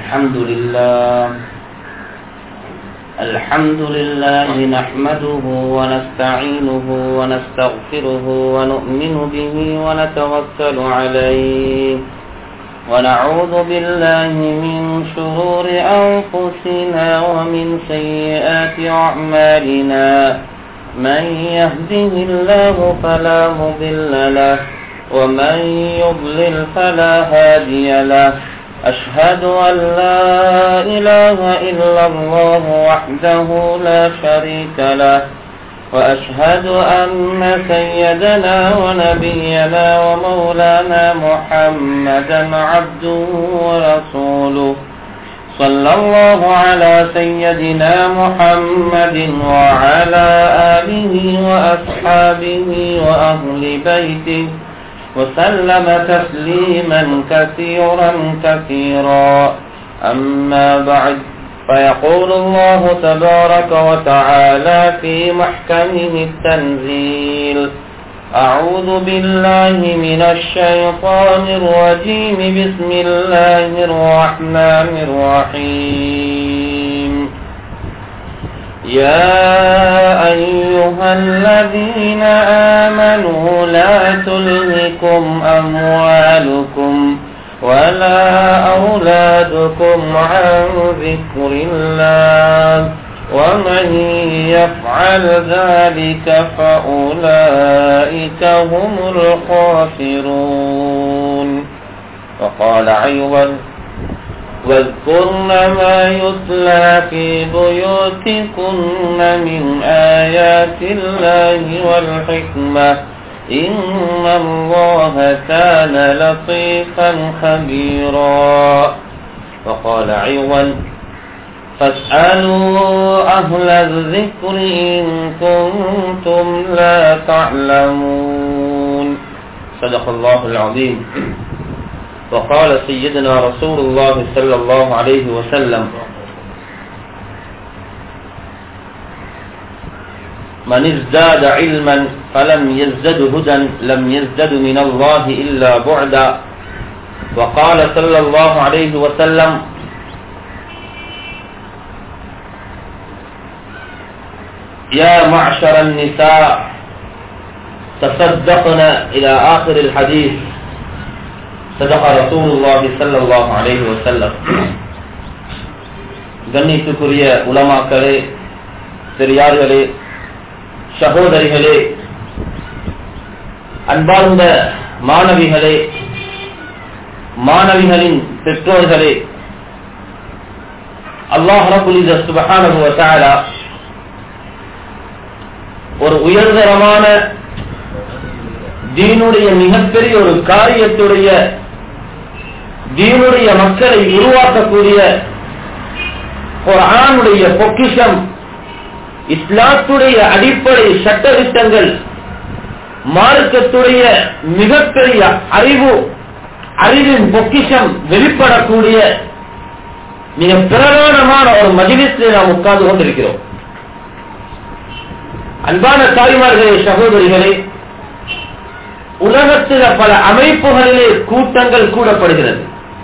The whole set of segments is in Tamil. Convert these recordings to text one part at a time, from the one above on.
الحمد لله الحمد لله نحمده ونستعينه ونستغفره ونؤمن به ونتوكل عليه ونعوذ بالله من شرور أنفسنا ومن سيئات أعمالنا من يهده الله فلا مضل له ومن يضلل فلا هادي له أشهد أن لا إله إلا الله وحده لا شريك له وأشهد أن سيدنا ونبينا ومولانا محمدا عبده ورسوله صلى الله على سيدنا محمد وعلى آله وأصحابه وأهل بيته وسلم تسليما كثيرا كثيرا أما بعد فيقول الله تبارك وتعالى في محكمه التنزيل أعوذ بالله من الشيطان الرجيم بسم الله الرحمن الرحيم يا أيها الذين آمنوا لا تلهكم أموالكم ولا أولادكم عن ذكر الله ومن يفعل ذلك فأولئك هم الخاسرون وقال أيضا واذكرن ما يتلى في بيوتكن من آيات الله والحكمة إن الله كان لطيفا خبيرا وقال أيضا فاسألوا أهل الذكر إن كنتم لا تعلمون صدق الله العظيم وقال سيدنا رسول الله صلى الله عليه وسلم من ازداد علما فلم يزدد هدى لم يزدد من الله إلا بعدا وقال صلى الله عليه وسلم يا معشر النساء تصدقن إلى آخر الحديث صدق رسول الله صلى الله عليه وسلم கண்ணியத்துக்குரிய உலமாக்களே பெரியார்களே சகோதரிகளே அன்பார்ந்த மாணவிகளே மாணவிகளின் பெற்றோர்களே அல்லாஹ் ரபுல் சுபஹானஹு வ தஆலா ஒரு உயர்தரமான தீனுடைய மிகப்பெரிய ஒரு காரியத்துடைய தீனுடைய மக்களை உருவாக்கக்கூடிய ஒரு ஆணுடைய பொக்கிஷம் இஸ்லாத்துடைய அடிப்படை சட்டத்திட்டங்கள் மார்க்கத்துடைய மிகப்பெரிய அறிவு அறிவின் பொக்கிஷம் வெளிப்படக்கூடிய மிக பிரதானமான ஒரு மஜிலிஸில் நாம் உட்கார்ந்து கொண்டிருக்கிறோம் அன்பான தாய்மார்களே சகோதரிகளே உலகத்தில் பல அமைப்புகளிலே கூட்டங்கள் கூடப்படுகிறது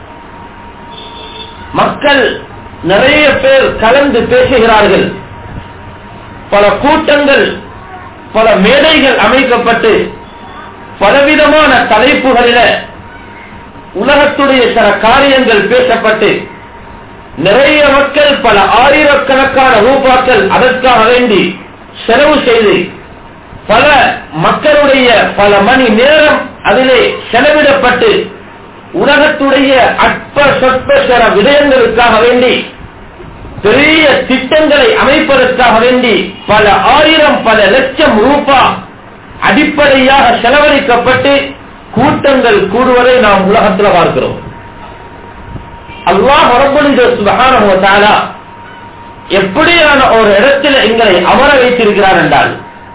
மக்கள் நிறைய பேர் கலந்து பேசுகிறார்கள் பல கூட்டங்கள் பல மேடைகள் அமைக்கப்பட்டு பலவிதமான தலைப்புகளில உலகத்துடைய சில காரியங்கள் பேசப்பட்டு நிறைய மக்கள் பல ஆயிரக்கணக்கான ரூபாக்கள் அதற்காக வேண்டி செலவு செய்து பல மக்களுடைய பல மணி நேரம் அதிலே செலவிடப்பட்டு உலகத்துடைய அற்ப சொற்ப சில விடயங்களுக்காக வேண்டி பெரிய திட்டங்களை அமைப்பதற்காக வேண்டி பல ஆயிரம் பல லட்சம் ரூபா அடிப்படையாக செலவழிக்கப்பட்டு கூட்டங்கள் கூடுவதை நாம் உலகத்தில் பார்க்கிறோம் அல்லாஹ் சுபகான எப்படியான ஒரு இடத்துல எங்களை அமர வைத்திருக்கிறார் என்றால்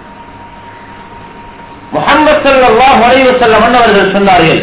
முகமது சல்லாஹ் வரைவு செல்லம் அவர்கள் சொன்னார்கள்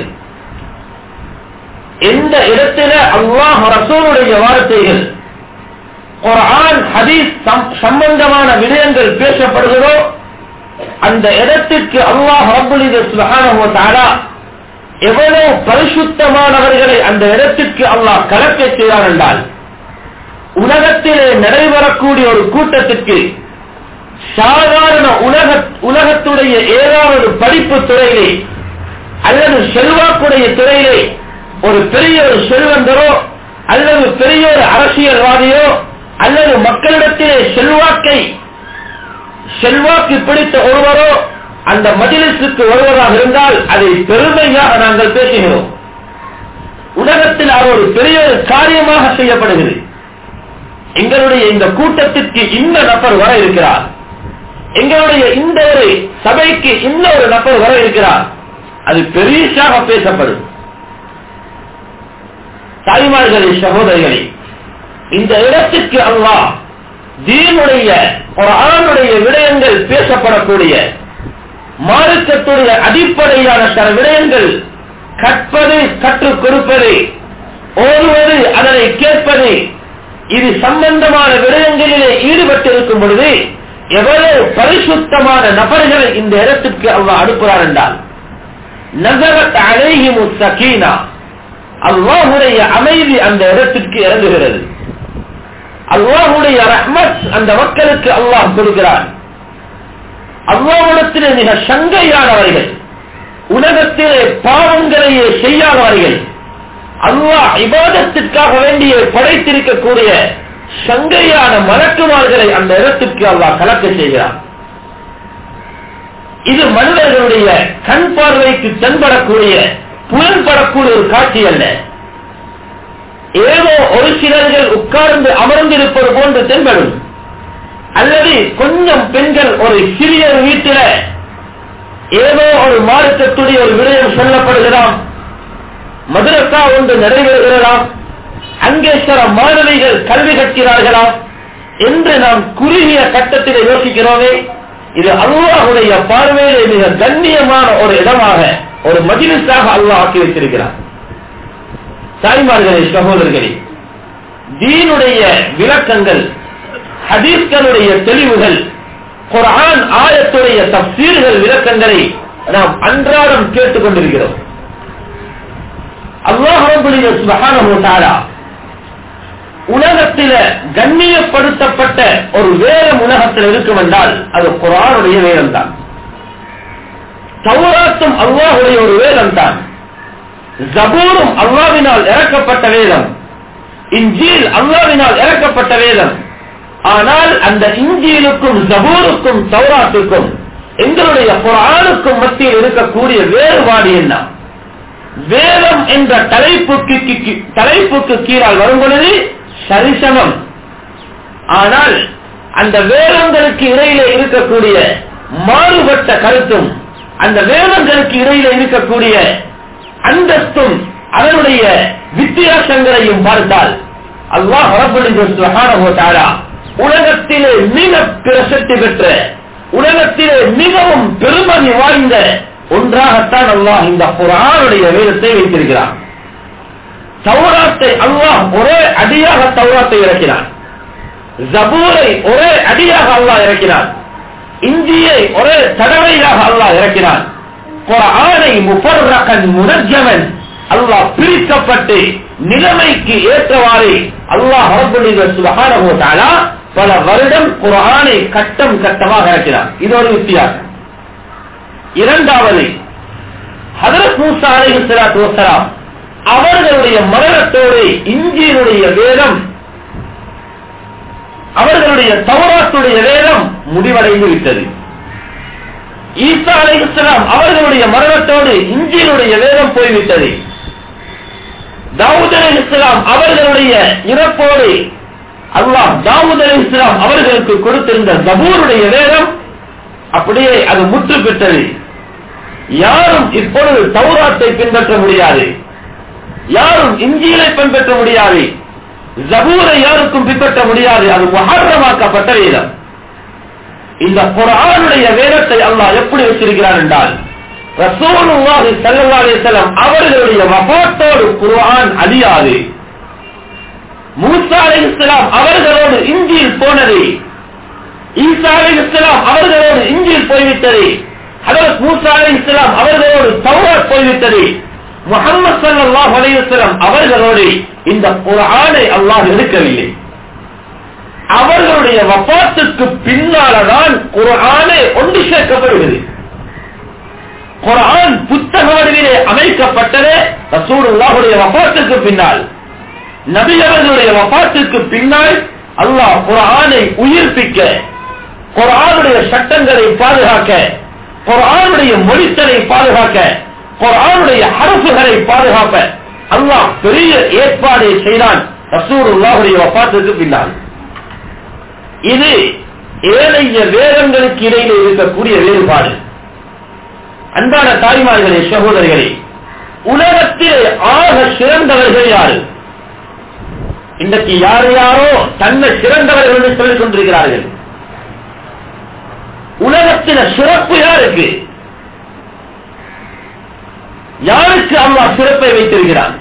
எந்த இடத்துல அல்லாஹ் ரசூலுடைய வார்த்தைகள் ஒரு ஆண் ஹதீஸ் சம்பந்தமான விடயங்கள் பேசப்படுகிறதோ அந்த இடத்திற்கு அல்லாஹ் ரபுலித சுபகான எவ்வளவு பரிசுத்தமானவர்களை அந்த இடத்திற்கு அல்லாஹ் கலக்க செய்தார் என்றால் உலகத்திலே நடைபெறக்கூடிய ஒரு கூட்டத்திற்கு சாதாரண உலக உலகத்துடைய ஏதாவது படிப்பு துறையிலே அல்லது செல்வாக்குடைய துறையிலே ஒரு பெரிய ஒரு செல்வந்தரோ அல்லது பெரிய ஒரு அரசியல்வாதியோ அல்லது மக்களிடத்திலே செல்வாக்கை செல்வாக்கு பிடித்த ஒருவரோ அந்த மஜிலிசுக்கு வருவதாக இருந்தால் அதை பெருமையாக நாங்கள் பேசுகிறோம் உலகத்தில் அது ஒரு பெரிய ஒரு காரியமாக செய்யப்படுகிறது எங்களுடைய இந்த கூட்டத்திற்கு இந்த நபர் வர இருக்கிறார் எங்களுடைய இந்த ஒரு சபைக்கு இந்த ஒரு நபர் வர இருக்கிறார் அது பெரியசாக பேசப்படும் தாய்மார்களே சகோதரிகளே இந்த இடத்திற்கு அல்லாஹ் தீனுடைய ஒரு ஆணுடைய விடயங்கள் பேசப்படக்கூடிய மார்க்கத்துடைய அடிப்படையான சில விடயங்கள் கற்பது கற்றுக் கொடுப்பது ஓடுவது அதனை கேட்பது இது சம்பந்தமான விடயங்களிலே ஈடுபட்டிருக்கும் பொழுது எவ்வளவு பரிசுத்தமான நபர்களை இந்த இடத்திற்கு அல்லாஹ் அனுப்புகிறார் என்றால் நகரத் அலைஹிமு சகீனா அல்லாஹுடைய அமைதி அந்த இடத்திற்கு இறங்குகிறது அல்லாஹுடைய ரஹ்மத் அந்த மக்களுக்கு அல்லாஹ் கொடுக்கிறான் அல்லாஹிடத்திலே மிக சங்கையானவர்கள் உலகத்திலே பாவங்களையே செய்யாதவர்கள் அல்லாஹ் இபாதத்திற்காக வேண்டிய படைத்திருக்கக்கூடிய சங்கையான மலக்குமார்களை அந்த இடத்திற்கு அல்லாஹ் கலக்க செய்கிறான் இது மனிதர்களுடைய கண் பார்வைக்கு தென்படக்கூடிய புலன்படக்கூடிய ஒரு காட்சி அல்ல ஏதோ ஒரு சிலர்கள் உட்கார்ந்து அமர்ந்திருப்பது போன்று தென்படும் அல்லது கொஞ்சம் பெண்கள் ஒரு சிறிய வீட்டில ஏதோ ஒரு மார்க்கத்துடைய ஒரு விடயம் சொல்லப்படுகிறாம் மதுரக்கா ஒன்று நிறைவேறுகிறதாம் அங்கே சில மாணவிகள் கல்வி கற்கிறார்களாம் என்று நாம் குறுகிய கட்டத்தில் யோசிக்கிறோமே இது அல்லாஹுடைய பார்வையிலே மிக கண்ணியமான ஒரு இடமாக ஒரு மஜிலிஸாக அல்லாஹ் ஆக்கி வைத்திருக்கிறார் தாய்மார்களே சகோதரர்களே தீனுடைய விளக்கங்கள் ஹதீஸ்களுடைய தெளிவுகள் குரான் ஆயத்துடைய தப்சீர்கள் விளக்கங்களை நாம் அன்றாடம் கேட்டுக் கொண்டிருக்கிறோம் அல்லாஹ் உலகத்தில கண்ணியப்படுத்தப்பட்ட ஒரு வேதம் உலகத்தில் இருக்கும் என்றால் அது குரானுடைய வேதம் தான் தௌராத்தும் அல்லாஹுடைய ஒரு வேதம் தான் ஜபூரும் அல்லாவினால் இறக்கப்பட்ட வேதம் இஞ்சீல் அல்லாவினால் இறக்கப்பட்ட வேதம் ஆனால் அந்த இஞ்சீலுக்கும் ஜபூருக்கும் தௌராத்துக்கும் எங்களுடைய குரானுக்கும் மத்தியில் இருக்கக்கூடிய வேறுபாடு என்ன வேதம் என்ற தலைப்புக்கு கி- தலைப்புக்கு கீழால் வரும் பொழுது சரிசமம் ஆனால் அந்த வேதங்களுக்கு இடையிலே இருக்கக்கூடிய மாறுபட்ட கருத்தும் அந்த வேதங்களுக்கு இடையிலே இருக்கக்கூடிய அந்தஸ்தும் அதனுடைய வித்தியாசங்களையும் பார்த்தால் அல்லாஹ் ரப்பல் சுப்ஹானஹு வ தஆலா உலகத்திலே மிக பிரசித்தி பெற்ற உலகத்திலே மிகவும் பெருமதி வாய்ந்த ஒன்றாகத்தான் அல்லாஹ் இந்த குர்ஆனுடைய வேதத்தை வைத்திருக்கிறான் தௌராத்தை அல்லாஹ் ஒரே அடியாக தௌராத்தை இறக்கினான் ஜபூரை ஒரே அடியாக அல்லாஹ் இறக்கினான் இஞ்சியை ஒரே தடவையாக அல்லாஹ் இறக்கினான் குர்ஆனை முஃபர்ரகன் முனஜ்ஜமன் அல்லாஹ் பிரிக்கப்பட்டு நிலைமைக்கு ஏற்றவாறு அல்லாஹ் ரப்பல் சுப்ஹானஹு வ தஆலா பல வருடம் குர்ஆனை கட்டம் கட்டமாக இறக்கினான் இது ஒரு வித்தியாசம் இரண்டாவது ஹதரத் மூசா அலைஹிஸ்ஸலாத்து வஸ்ஸலாம் அவர்களுடைய மரணத்தோடு இஞ்சியினுடைய வேதம் அவர்களுடைய தௌராத்துடைய வேதம் முடிவடைந்து விட்டது ஈசா அலைஹிஸ்ஸலாம் அவர்களுடைய மரணத்தோடு இஞ்சியினுடைய வேதம் போய்விட்டது தாவூத் அலைஹிஸ்ஸலாம் அவர்களுடைய இறப்போடு அல்லாஹ் தாவூத் அலைஹிஸ்ஸலாம் அவர்களுக்கு கொடுத்திருந்த ஜபூருடைய வேதம் அப்படியே அது முற்று பெற்றது யாரும் இப்பொழுது தௌராத்தை பின்பற்ற முடியாது யாரும் இஞ்சியலை பின்பற்ற முடியாது ஜபூரை யாருக்கும் பின்பற்ற முடியாது அது மகரமாக்கப்பட்ட வேதம் இந்த குரானுடைய வேதத்தை அல்லாஹ் எப்படி வச்சிருக்கிறார் என்றால் ரசூலுல்லாஹி ஸல்லல்லாஹு அலைஹி வஸல்லம் அவர்களுடைய வஃபாத்தோடு குர்ஆன் அழியாது மூசா அலைஹிஸ்ஸலாம் அவர்களோடு இஞ்சில் போனது ஈசா அலைஹிஸ்ஸலாம் அவர்களோடு இஞ்சில் போய்விட்டது ஹதரத் மூசா அலைஹிஸ்ஸலாம் அவர்களோடு தௌராத் போய்விட்டது முகமது ஸல்லல்லாஹு அலைஹி வஸல்லம் அவர்களோடு இந்த குர்ஆனை அல்லாஹ் எடுக்கவில்லை அவர்களுடைய வஃபாத்துக்கு பின்னால்தான் குர்ஆனே ஒன்று சேர்க்கப்படுகிறது குர்ஆன் புத்தக வடிவிலே அமைக்கப்பட்டதே ரசூலுல்லாஹுடைய வஃபாத்துக்கு பின்னால் நபி அவர்களுடைய வஃபாத்துக்கு பின்னால் அல்லாஹ் குர்ஆனை உயிர்ப்பிக்க குர்ஆனுடைய சட்டங்களை பாதுகாக்க குர்ஆனுடைய மொழித்தலை பாதுகாக்க குர்ஆனுடைய ஹரஃபுகளை பாதுகாக்க அல்லாஹ் பெரிய ஏற்பாடை செய்தான் ரசூலுல்லாஹுடைய வஃபாத்துக்கு பின்னால் இது ஏழைய வேதங்களுக்கு இடையிலே இருக்கக்கூடிய வேறுபாடு அன்பான தாய்மார்களே சகோதரிகளே உலகத்திலே ஆக சிறந்தவர்கள் யாரு இன்றைக்கு யார் யாரோ தன்னை சிறந்தவர்கள் என்று சொல்லிக் கொண்டிருக்கிறார்கள் உலகத்தில சிறப்பு யாருக்கு யாருக்கு அல்லாஹ் சிறப்பை வைத்திருக்கிறான்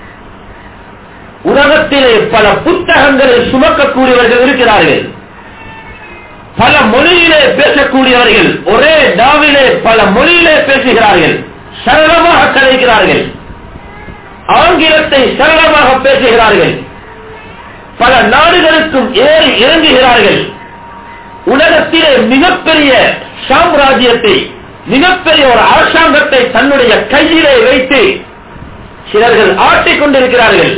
உலகத்திலே பல புத்தகங்களை சுமக்கக்கூடியவர்கள் இருக்கிறார்கள் பல மொழியிலே பேசக்கூடியவர்கள் ஒரே டாவிலே பல மொழியிலே பேசுகிறார்கள் சரளமாக கலைக்கிறார்கள் ஆங்கிலத்தை சரளமாக பேசுகிறார்கள் பல நாடுகளுக்கும் ஏறி இறங்குகிறார்கள் உலகத்திலே மிகப்பெரிய சாம்ராஜ்யத்தை மிகப்பெரிய ஒரு அரசாங்கத்தை தன்னுடைய கையிலே வைத்து சிலர்கள் ஆட்டிக் கொண்டிருக்கிறார்கள்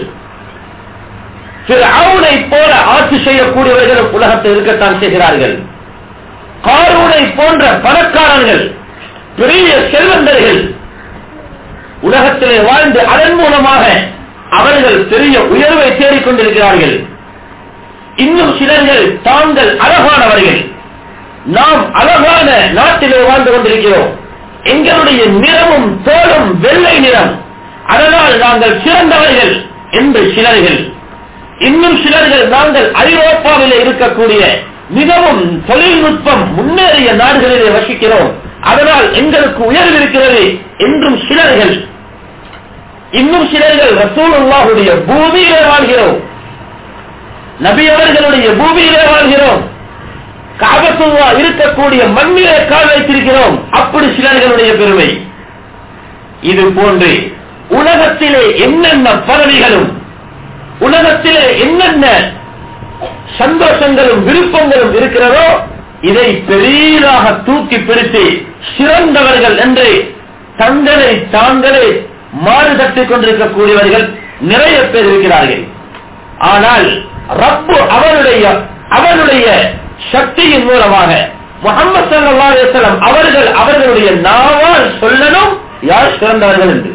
அவனை போல ஆட்சி செய்யக்கூடியவர்கள் உலகத்தில் இருக்கத்தான் செய்கிறார்கள் காரூனை போன்ற பணக்காரர்கள் பெரிய செல்வந்தர்கள் உலகத்திலே வாழ்ந்து அதன் மூலமாக அவர்கள் பெரிய உயர்வை தேடிக் கொண்டிருக்கிறார்கள் இன்னும் சிலர்கள் தாங்கள் அழகானவர்கள் நாம் அழகான நாட்டிலே வாழ்ந்து கொண்டிருக்கிறோம் எங்களுடைய நிறமும் தோளும் வெள்ளை நிறம் அதனால் நாங்கள் சிறந்தவர்கள் என்று சிலர்கள் இன்னும் சிலர்கள் நாங்கள் ஐரோப்பாவிலே இருக்கக்கூடிய மிகவும் தொழில்நுட்பம் முன்னேறிய நாடுகளிலே வசிக்கிறோம் அதனால் எங்களுக்கு உயர்வு இருக்கிறது என்றும் சிலர்கள் இன்னும் சிலர்கள் ரசூலுல்லாஹுடைய பூமியிலே வாழ்கிறோம் நபி அவர்களுடைய பூமியிலே வாழ்கிறோம் காபத்துல்லா இருக்கக்கூடிய மண்ணிலே கால் வைத்திருக்கிறோம் அப்படி சிலர்களுடைய பெருமை இது போன்று உலகத்திலே என்னென்ன பதவிகளும் உலகத்திலே என்னென்ன சந்தோஷங்களும் விருப்பங்களும் இருக்கிறதோ இதை பெரியதாக தூக்கி பிடித்து சிறந்தவர்கள் என்று தங்களை தாங்களே மாறு தட்டிக் கொண்டிருக்கக்கூடியவர்கள் நிறைய பேர் இருக்கிறார்கள் ஆனால் ரப்பு அவருடைய அவருடைய சக்தியின் மூலமாக முகமது சல்லா அலிஸ்லாம் அவர்கள் அவர்களுடைய நாவால் சொல்லணும் யார் சிறந்தவர்கள் என்று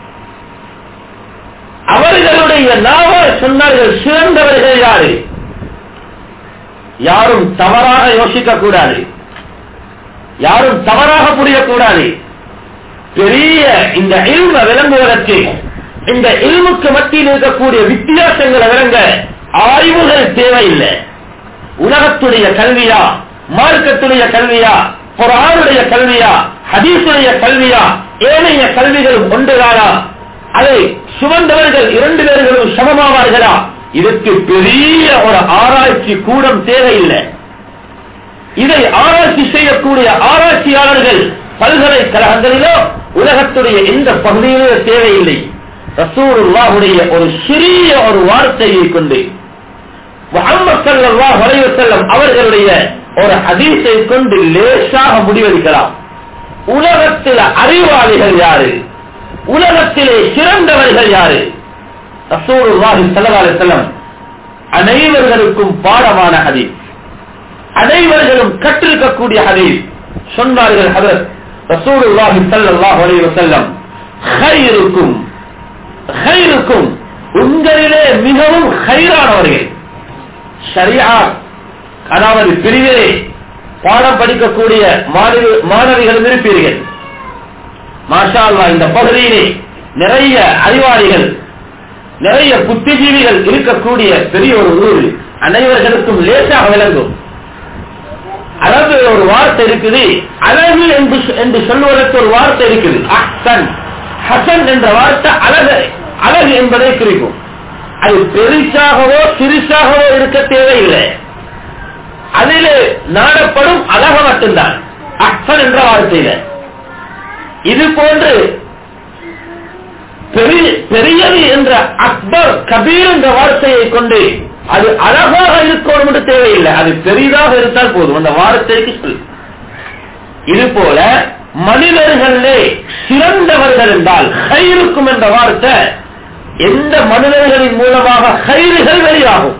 அவர்களுடைய நாவால் சொன்னார்கள் சிறந்தவர்கள் யாரு யாரும் தவறாக யோசிக்க கூடாது யாரும் தவறாக புரியக்கூடாது பெரிய இந்த இல்ம விளங்குவதற்கு இந்த இல்முக்கு மத்தியில் இருக்கக்கூடிய வித்தியாசங்களை விளங்க ஆய்வுகள் தேவையில்லை உலகத்துடைய கல்வியா மார்க்கத்துடைய கல்வியா குரானுடைய கல்வியா ஹதீசுடைய கல்வியா ஏனைய கல்விகளும் ஒன்றுதானா அதை சுமந்தவர்கள் இரண்டு பேர்களும் சமமாவார்களா இதற்கு பெரிய ஒரு ஆராய்ச்சி கூடம் தேவையில்லை இதை ஆராய்ச்சி செய்யக்கூடிய ஆராய்ச்சியாளர்கள் பல்கலைக்கழகங்களிலோ உலகத்துடைய எந்த பகுதியிலோ தேவையில்லை ரசூலுல்லாஹுடைய ஒரு சிறிய ஒரு வார்த்தையை கொண்டு முகமது சல்லாஹ் செல்லம் அவர்களுடைய ஒரு ஹதீஸை கொண்டு லேசாக முடிவெடுக்கலாம் உலகத்தில் அறிவாளிகள் யாரு உலகத்திலே சிறந்தவர்கள் யாரு ரசூலுல்லாஹி ஸல்லல்லாஹு அலைஹி வஸல்லம் அனைவர்களுக்கும் பாடமான ஹதீஸ் அனைவர்களும் கற்றிருக்கக்கூடிய ஹதீஸ் சொன்னார்கள் ஹதரத் ரசூலுல்லாஹி ஸல்லல்லாஹு அலைஹி வஸல்லம் கைருக்கும் கைருக்கும் உங்களிலே மிகவும் ஹைரானவர்கள் ஷரியா அதாவது பிரிவிலே பாடம் படிக்கக்கூடிய மாணவி மாணவிகளும் இருப்பீர்கள் மாஷா அல்லாஹ் இந்த பகுதியிலே நிறைய அறிவாளிகள் நிறைய புத்திஜீவிகள் இருக்கக்கூடிய பெரிய ஒரு ஊர் அனைவர்களுக்கும் லேசாக விளங்கும் அரபு ஒரு வார்த்தை இருக்குது அழகு என்று என்று சொல்வதற்கு ஒரு வார்த்தை இருக்குது அஹ்சன் ஹசன் என்ற வார்த்தை அழகு அழகு என்பதை குறிக்கும் அது பெருசாகவோ சிறுசாகவோ இருக்க தேவையில்லை அதிலே நாடப்படும் அழக மட்டும்தான் அஹ்சன் என்ற வார்த்தையில இது போன்று பெரிய பெரியது என்ற அக்பர் கபீர் என்ற வார்த்தையை கொண்டு அது அழகாக இருக்கணும் என்று தேவையில்லை அது பெரிதாக இருந்தால் போதும் அந்த வார்த்தைக்கு சொல் இது போல மனிதர்களே சிறந்தவர்கள் என்றால் ஹைருக்கும் என்ற வார்த்தை எந்த மனிதர்களின் மூலமாக ஹைறுகள் வெளியாகும்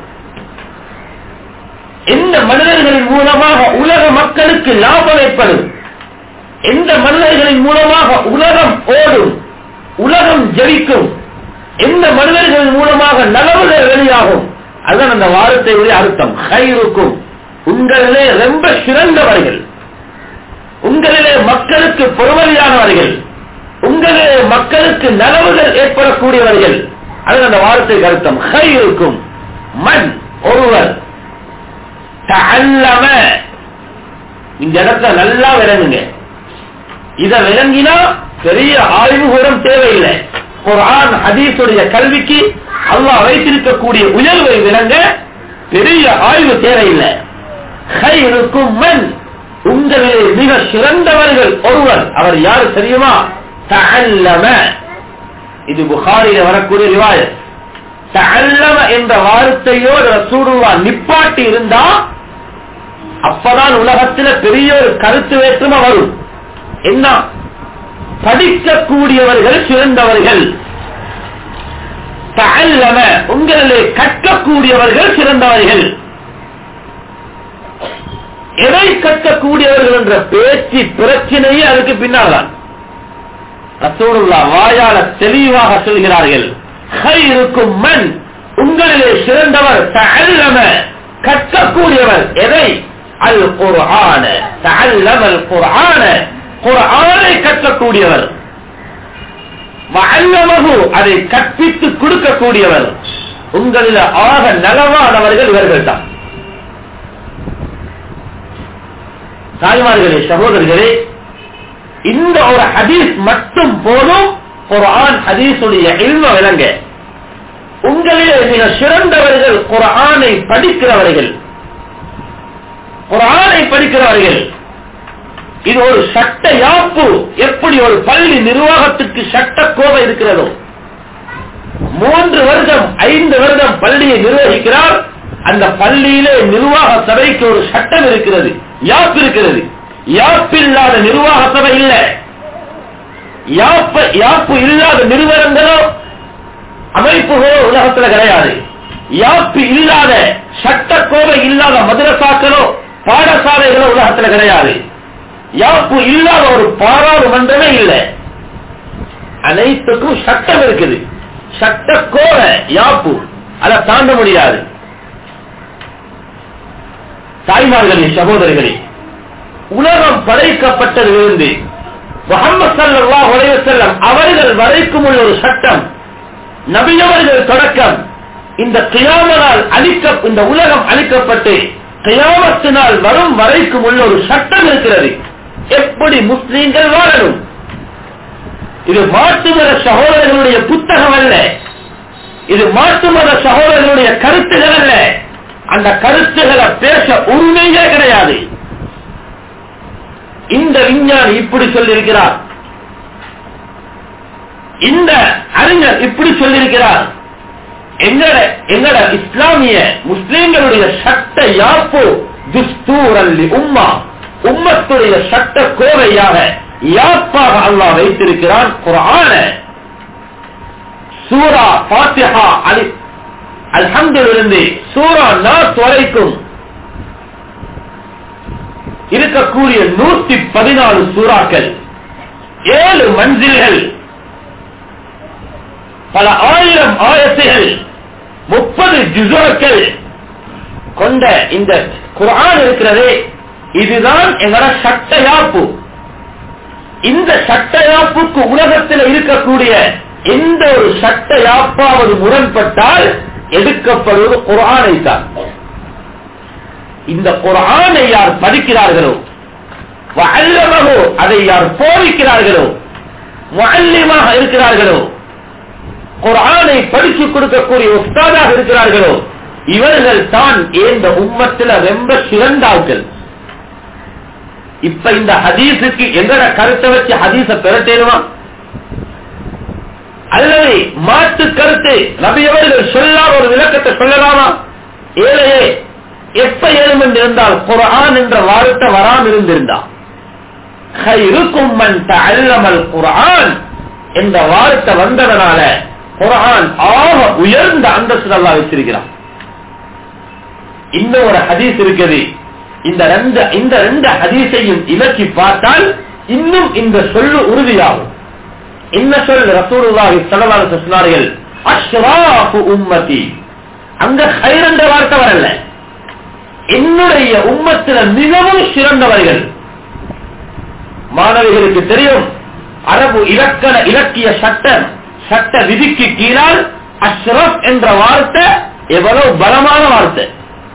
எந்த மனிதர்களின் மூலமாக உலக மக்களுக்கு லாபம் ஏற்படும் எந்த மனிதர்களின் மூலமாக உலகம் ஓடும் உலகம் ஜெயிக்கும் எந்த மனிதர்களின் மூலமாக நலவுகள் வெளியாகும் அதுதான் அந்த வார்த்தையுடைய அர்த்தம் ஹைருக்கும் உங்களிலே ரொம்ப சிறந்தவர்கள் உங்களிலே மக்களுக்கு பொறுமதியானவர்கள் உங்களிலே மக்களுக்கு நலவுகள் ஏற்படக்கூடியவர்கள் அது அந்த வார்த்தைக்கு அர்த்தம் ஹைருக்கும் மண் ஒருவர் தஅல்லம இந்த இடத்துல நல்லா விளங்குங்க இத விளங்கினா பெரிய ஆய்வு கூடம் தேவையில்லை குர்ஆன் ஹதீஸுடைய கல்விக்கு அல்லாஹ் வைத்திருக்கக்கூடிய உயர்வை விளங்க பெரிய ஆய்வு தேவையில்லை ஹைருக்கும் மன் உங்களிலே மிக சிறந்தவர்கள் ஒருவர் அவர் யாரு தெரியுமா தஅல்லம இது புகாரில வரக்கூடிய ரிவாயத் தஅல்லம என்ற வார்த்தையோடு ரசூலுல்லா நிப்பாட்டி இருந்தா அப்பதான் உலகத்துல பெரிய ஒரு கருத்து வேற்றுமை வரும் என்ன படிக்கக்கூடியவர்கள் சிறந்தவர்கள் தஅல்லம உங்களிலே கற்கக்கூடியவர்கள் சிறந்தவர்கள் எதை கற்கக்கூடியவர்கள் என்ற பேச்சு பிரச்சனையே அதுக்கு பின்னால்தான் ரசூலுல்லா வாயால தெளிவாக சொல்கிறார்கள் ஹைருக்கும் மன் உங்களிலே சிறந்தவர் தஅல்லம கற்கக்கூடியவர் எதை அல் குர்ஆன தஅல்லம அல் குர்ஆன குர்ஆனை கற்கக்கூடியவர் வஅல்லமஹு அதை கற்பித்து கொடுக்கக்கூடியவர் உங்களில் ஆக நலவானவர்கள் இவர்கள் தான் தாய்மார்களே சகோதரர்களே இந்த ஒரு ஹதீஸ் மட்டும் போதும் குர்ஆன் ஹதீஸுடைய இல்ம விளங்க உங்களிலே மிக சிறந்தவர்கள் குர்ஆனை படிக்கிறவர்கள் குர்ஆனை படிக்கிறவர்கள் இது ஒரு சட்ட யாப்பு எப்படி ஒரு பள்ளி நிர்வாகத்துக்கு சட்ட கோவை இருக்கிறதோ மூன்று வருடம் ஐந்து வருடம் பள்ளியை நிர்வகிக்கிறார் அந்த பள்ளியிலே நிர்வாக சபைக்கு ஒரு சட்டம் இருக்கிறது யாப்பு இருக்கிறது யாப்பு இல்லாத நிர்வாக சபை இல்லை யாப்பு யாப்பு இல்லாத நிறுவனங்களோ அமைப்புகளோ உலகத்துல கிடையாது யாப்பு இல்லாத சட்டக்கோவை இல்லாத மதுரசாக்களோ பாடசாலைகளோ உலகத்துல கிடையாது யாப்பு இல்லாத ஒரு பாராளுமன்றமே இல்லை அனைத்துக்கும் சட்டம் இருக்குது சட்டக்கோவை யாப்பு அதை தாண்ட முடியாது தாய்மார்களே சகோதரிகளே உலகம் படைக்கப்பட்டதிலிருந்து முகமது சல்லாஹ் செல்லம் அவர்கள் வரைக்கும் உள்ள ஒரு சட்டம் நபியவர்கள் தொடக்கம் இந்த கியாமனால் அழிக்க இந்த உலகம் அழிக்கப்பட்டு கியாமத்தினால் வரும் வரைக்கும் உள்ள ஒரு சட்டம் இருக்கிறது எப்படி முஸ்லீம்கள் வாழணும் இது மாட்டு மத சகோதரர்களுடைய புத்தகம் அல்ல இது மாட்டு மத சகோதரர்களுடைய கருத்துகள் அல்ல அந்த கருத்துகளை பேச உண்மையே கிடையாது இந்த விஞ்ஞானி இப்படி சொல்லியிருக்கிறார் இந்த அறிஞர் இப்படி சொல்லியிருக்கிறார் எங்கட எங்கட இஸ்லாமிய முஸ்லிம்களுடைய சட்ட யாப்பு துஸ்தூரல்லி உம்மா உம்மத்துடைய சட்ட கோவையாக யாப்பாக அல்லாஹ் வைத்திருக்கிறான் குரான சூரா பாத்திஹா அலி அல்ஹம்திலிருந்து சூரா நாத் வரைக்கும் இருக்கக்கூடிய நூத்தி பதினாலு சூறாக்கள் ஏழு மஞ்சில்கள் பல ஆயிரம் ஆயத்துகள் முப்பது ஜுசுக்கள் கொண்ட இந்த குரான் இருக்கிறதே இதுதான் எங்களோட சட்டயாப்பு இந்த சட்டயாப்புக்கு உலகத்தில் இருக்கக்கூடிய எந்த ஒரு சட்டயாப்பாவது முரண்பட்டால் எடுக்கப்படுவது குரானை தான் இந்த குரானை யார் படிக்கிறார்களோ வல்லமகோ அதை யார் போதிக்கிறார்களோ முல்லிமாக இருக்கிறார்களோ குரானை படிச்சு கொடுக்கக்கூடிய உஸ்தாதாக இருக்கிறார்களோ இவர்கள் தான் இந்த உம்மத்தில் ரொம்ப சிறந்தார்கள் இப்ப இந்த ஹதீஸுக்கு எங்கட கருத்தை வச்சு ஹதீஸ பெறட்டேனுமா அல்லது மாற்று கருத்து நபியவர்கள் சொல்லாத ஒரு விளக்கத்தை சொல்லலாமா ஏழையே எப்ப ஏழும் என்றிருந்தால் குரான் என்ற வார்த்தை வராமல் இருந்திருந்தா خيركم من تعلم القرآن என்ற வார்த்தை வந்ததனால குரான் ஆக உயர்ந்த அந்தஸ்து அல்லாஹ் வச்சிருக்கிறான் இன்னும் ஒரு ஹதீஸ் இருக்குது இந்த ரெண்டு இந்த ரெண்டு ஹதீஸையும் இலக்கி பார்த்தால் இன்னும் இந்த சொல்லு உறுதியாகும் என்ன சொல் ரசூலுல்லாஹி ஸல்லல்லாஹு அலைஹி வஸல்லம் சொன்னார்கள் அஷ்ராஃபு உம்மதி அங்க ஹைர் என்ற வார்த்தை வரல என்னுடைய உம்மத்தில மிகவும் சிறந்தவர்கள் மாணவிகளுக்கு தெரியும் அரபு இலக்கண இலக்கிய சட்ட சட்ட விதிக்கு கீழால் அஷ்ரப் என்ற வார்த்தை எவ்வளவு பலமான வார்த்தை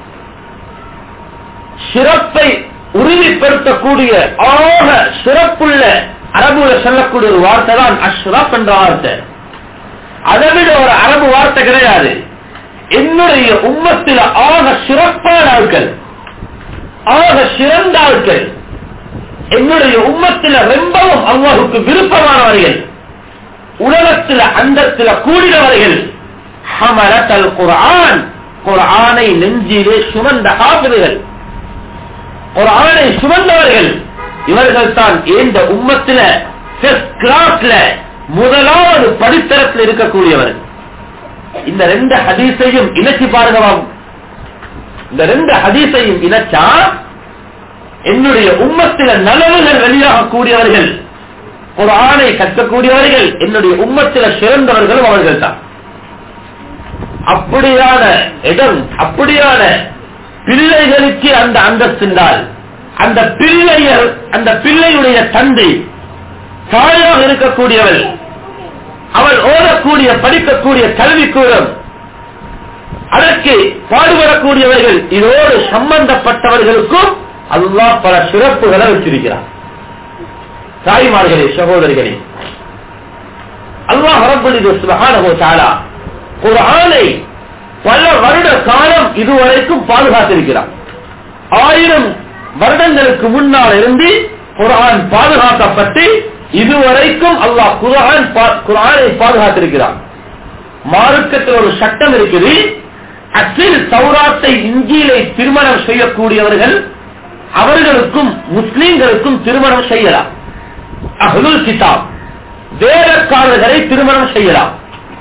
சிறப்பை உறுதிப்படுத்தக்கூடிய ஆக சிறப்புள்ள அரபுல சொல்லக்கூடிய ஒரு வார்த்தை தான் அஷ்ரப் என்ற வார்த்தை அதை விட ஒரு அரபு வார்த்தை கிடையாது என்னுடைய உம்மத்தில ஆக சிறப்பான ஆட்கள் ஆக சிறந்த ஆட்கள் என்னுடைய உம்மத்தில ரொம்பவும் அல்லாஹுக்கு விருப்பமானவர்கள் உலகத்தில அந்தத்தில கூடினவர்கள் ஹமரத்தல் குர்ஆன் குர்ஆனை நெஞ்சிலே சுமந்த ஹாபிதுகள் குர்ஆனை சுமந்தவர்கள் இவர்கள் தான் இந்த உம்மத்தில கிளாஸ்ல முதலாவது படித்தரத்தில் இருக்கக்கூடியவர்கள் இந்த ரெண்டு ஹதீஸையும் இணைச்சி பாருங்க வாங்க. இந்த ரெண்டு ஹதீஸையும் இணைச்சா என்னுடைய உம்மத்தில நலவுகள் வெளியாக கூடியவர்கள் ஒரு ஆணை கற்கக்கூடியவர்கள் என்னுடைய உம்மத்தில சிறந்தவர்களும் அவர்கள் தான் அப்படியான இடம் அப்படியான பிள்ளைகளுக்கு அந்த அந்தஸ்தினால் அந்த பிள்ளையர் அந்த பிள்ளையுடைய தந்தை தாயாக இருக்கக்கூடியவள் அவள் ஓடக்கூடிய படிக்கக்கூடிய கல்விக்கூடம் அதற்கு பாடுபடக்கூடியவர்கள் இதோடு சம்பந்தப்பட்டவர்களுக்கும் அல்லாஹ் பல சிறப்புகளை வச்சிருக்கிறார் தாய்மார்களே சகோதரிகளே அல்லாஹ் ரப்பலிது சுபஹானஹு தஆலா குர்ஆனை பல வருட காலம் இதுவரைக்கும் பாதுகாத்திருக்கிறார் ஆயிரம் வருடங்களுக்கு முன்னால் இருந்து குர்ஆன் பாதுகாக்கப்பட்டு இதுவரைக்கும் அல்லாஹ் குர்ஆன் பா- குர்ஆனை பாதுகாத்திருக்கிறார் மார்க்கத்தில் ஒரு சட்டம் இருக்குது அச்சில் சௌராத்தை இஞ்சியிலை திருமணம் செய்யக்கூடியவர்கள் அவர்களுக்கும் முஸ்லிம்களுக்கும் திருமணம் செய்யலாம் அஹ்லுல் கிதாப் வேதக்காரர்களை திருமணம் செய்யலாம்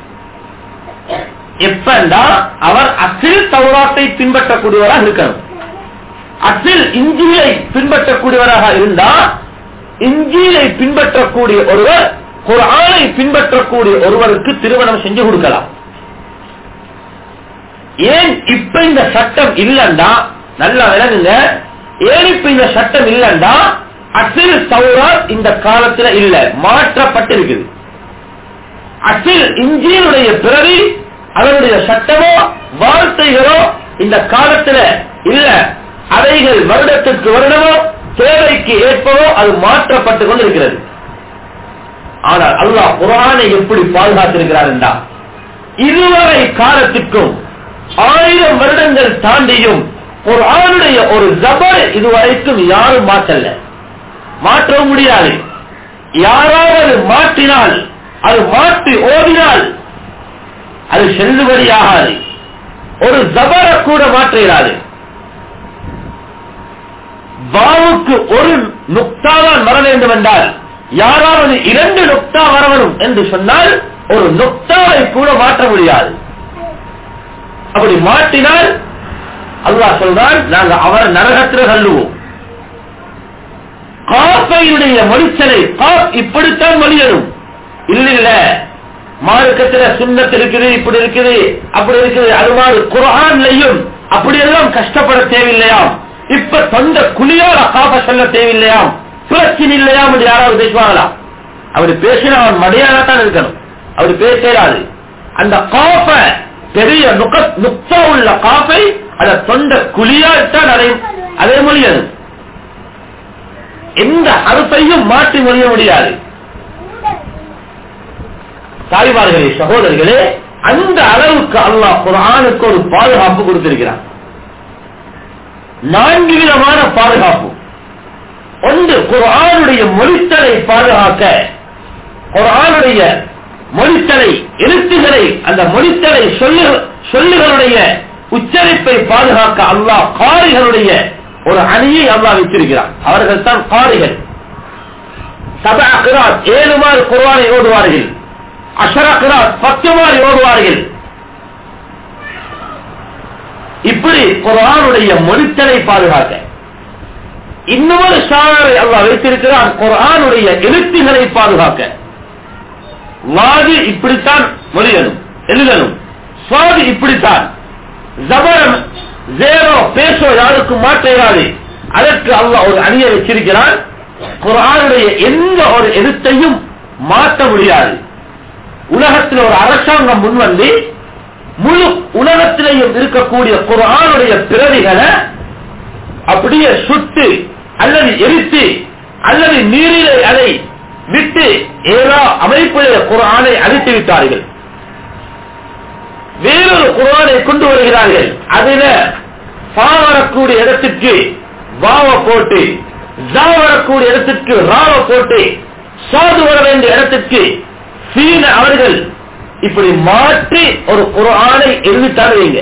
எப்பண்டா அவர் அசில் தௌராத்தை பின்பற்றக்கூடியவராக இருக்கணும் அசில் இஞ்சியை பின்பற்றக்கூடியவராக இருந்தா இஞ்சியை பின்பற்றக்கூடிய ஒருவர் குர்ஆனை பின்பற்றக்கூடிய ஒருவருக்கு திருமணம் செஞ்சு கொடுக்கலாம் ஏன் இப்ப இந்த சட்டம் இல்லண்டா நல்லா விளங்குங்க ஏன் இப்ப இந்த சட்டம் இல்லண்டா அசில் சௌராத் இந்த காலத்துல இல்ல மாற்றப்பட்டிருக்குது அசில் இஞ்சியனுடைய பிறவி அதனுடைய சட்டமோ வார்த்தைகளோ இந்த காலத்துல இல்ல அவைகள் வருடத்திற்கு வருடமோ தேவைக்கு ஏற்பவோ அது மாற்றப்பட்டு கொண்டிருக்கிறது ஆனால் அல்லாஹ் குரானை எப்படி பாதுகாத்திருக்கிறார் என்றா இதுவரை காலத்திற்கும் ஆயிரம் வருடங்கள் தாண்டியும் ஒரு ஆணுடைய ஒரு ஜபர் இதுவரைக்கும் யாரும் மாற்றல மாற்றவும் முடியாது யாராவது மாற்றினால் அது மாற்றி ஓடினால் அது செல்லுபடியாகாது ஒரு ஜபர கூட மாற்றுகிறாது வாவுக்கு ஒரு நுக்தாதான் வர வேண்டும் என்றால் யாராவது இரண்டு நுக்தா வரவரும் என்று சொன்னால் ஒரு நுக்தாவை கூட மாற்ற முடியாது அப்படி மாற்றினால் அல்லாஹ் சொல்றான் நாங்க அவர் நரகத்தில் தள்ளுவோம் காப்பையுடைய மொழிச்சலை காப் இப்படித்தான் மொழியணும் இல்ல இல்ல மார்க்கத்துல சுண்ணத்து இருக்குது இப்படி இருக்குது அப்படி இருக்குது அது மாதிரி குரான்லையும் அப்படியெல்லாம் கஷ்டப்பட தேவையில்லையாம் இப்ப சொந்த குழியோட காப்ப சொல்ல தேவையில்லையாம் பிரச்சனை இல்லையாம் என்று யாராவது பேசுவாங்களா அவர் பேசினா அவன் மடியாகத்தான் இருக்கணும் அவர் பேசாது அந்த காப்ப பெரிய நுக- நுக்தா உள்ள காப்பை அதை தொண்ட குழியாத்தான் அதை அதே மொழியது எந்த அறுப்பையும் மாற்றி மொழிய முடியாது தாய்மார்களே சகோதரர்களே அந்த அளவுக்கு அல்லாஹ் குர்ஆனுக்கு ஒரு பாதுகாப்பு கொடுத்திருக்கிறார் நான்கு விதமான பாதுகாப்பு ஒன்று குர்ஆனுடைய மொழித்தலை பாதுகாக்க குர்ஆனுடைய மொழித்தலை எழுத்துகளை அந்த மொழித்தலை சொல்லு சொல்லுகளுடைய உச்சரிப்பை பாதுகாக்க அல்லாஹ் காரிகளுடைய ஒரு அணியை அல்லாஹ் வைத்திருக்கிறார் அவர்கள் தான் காரிகள் சபா கிராத் ஏழு மாறு குர்வானை ஓடுவார்கள் அஷரா கிராத் பத்து மாறி ஓடுவார்கள் இப்படி குரானுடைய மொழித்தலை பாதுகாக்க இன்னொரு சாரை அல்லாஹ் வைத்திருக்கிறான் குரானுடைய எழுத்துகளை பாதுகாக்க வாது இப்படித்தான் மொழியணும் எழுதணும் சுவாது இப்படித்தான் ஜபரம் ஜேரோ பேசோ யாருக்கும் மாற்றாது அதற்கு அல்லாஹ் ஒரு அணியை வச்சிருக்கிறான் குரானுடைய எந்த ஒரு எழுத்தையும் மாற்ற முடியாது உலகத்தில் ஒரு அரசாங்கம் முன்வந்து முழு உலகத்திலேயும் இருக்கக்கூடிய குரானுடைய பிறவிகளை அப்படியே சுட்டு அல்லது எரித்து அல்லது நீரிலே அதை விட்டு ஏதோ அமைப்பிலே குரானை அழித்து விட்டார்கள் வேறொரு குரானை கொண்டு வருகிறார்கள் அதில பா வரக்கூடிய இடத்திற்கு வாவ போட்டு ஜா வரக்கூடிய இடத்திற்கு ராவ போட்டு சாது வர வேண்டிய இடத்திற்கு சீன அவர்கள் இப்படி மாற்றி ஒரு குரானை எழுதித்தாருவீங்க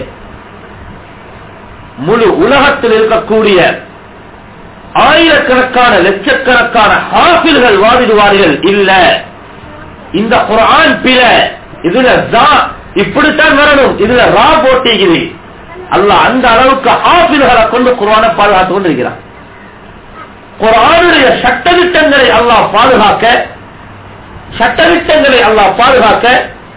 முழு உலகத்தில் இருக்கக்கூடிய ஆயிரக்கணக்கான லட்சக்கணக்கான ஹாஃபில்கள் வாதிடுவார்கள் இல்ல இந்த குரான் பிற இதுல ஜா இப்படித்தான் வரணும் இதுல ரா போட்டிக்குது அல்ல அந்த அளவுக்கு ஹாஃபில்களை கொண்டு குரானை பாதுகாத்து கொண்டிருக்கிறான் குரானுடைய சட்டதிட்டங்களை அல்லாஹ் பாதுகாக்க சட்டதிட்டங்களை அல்லாஹ் பாதுகாக்க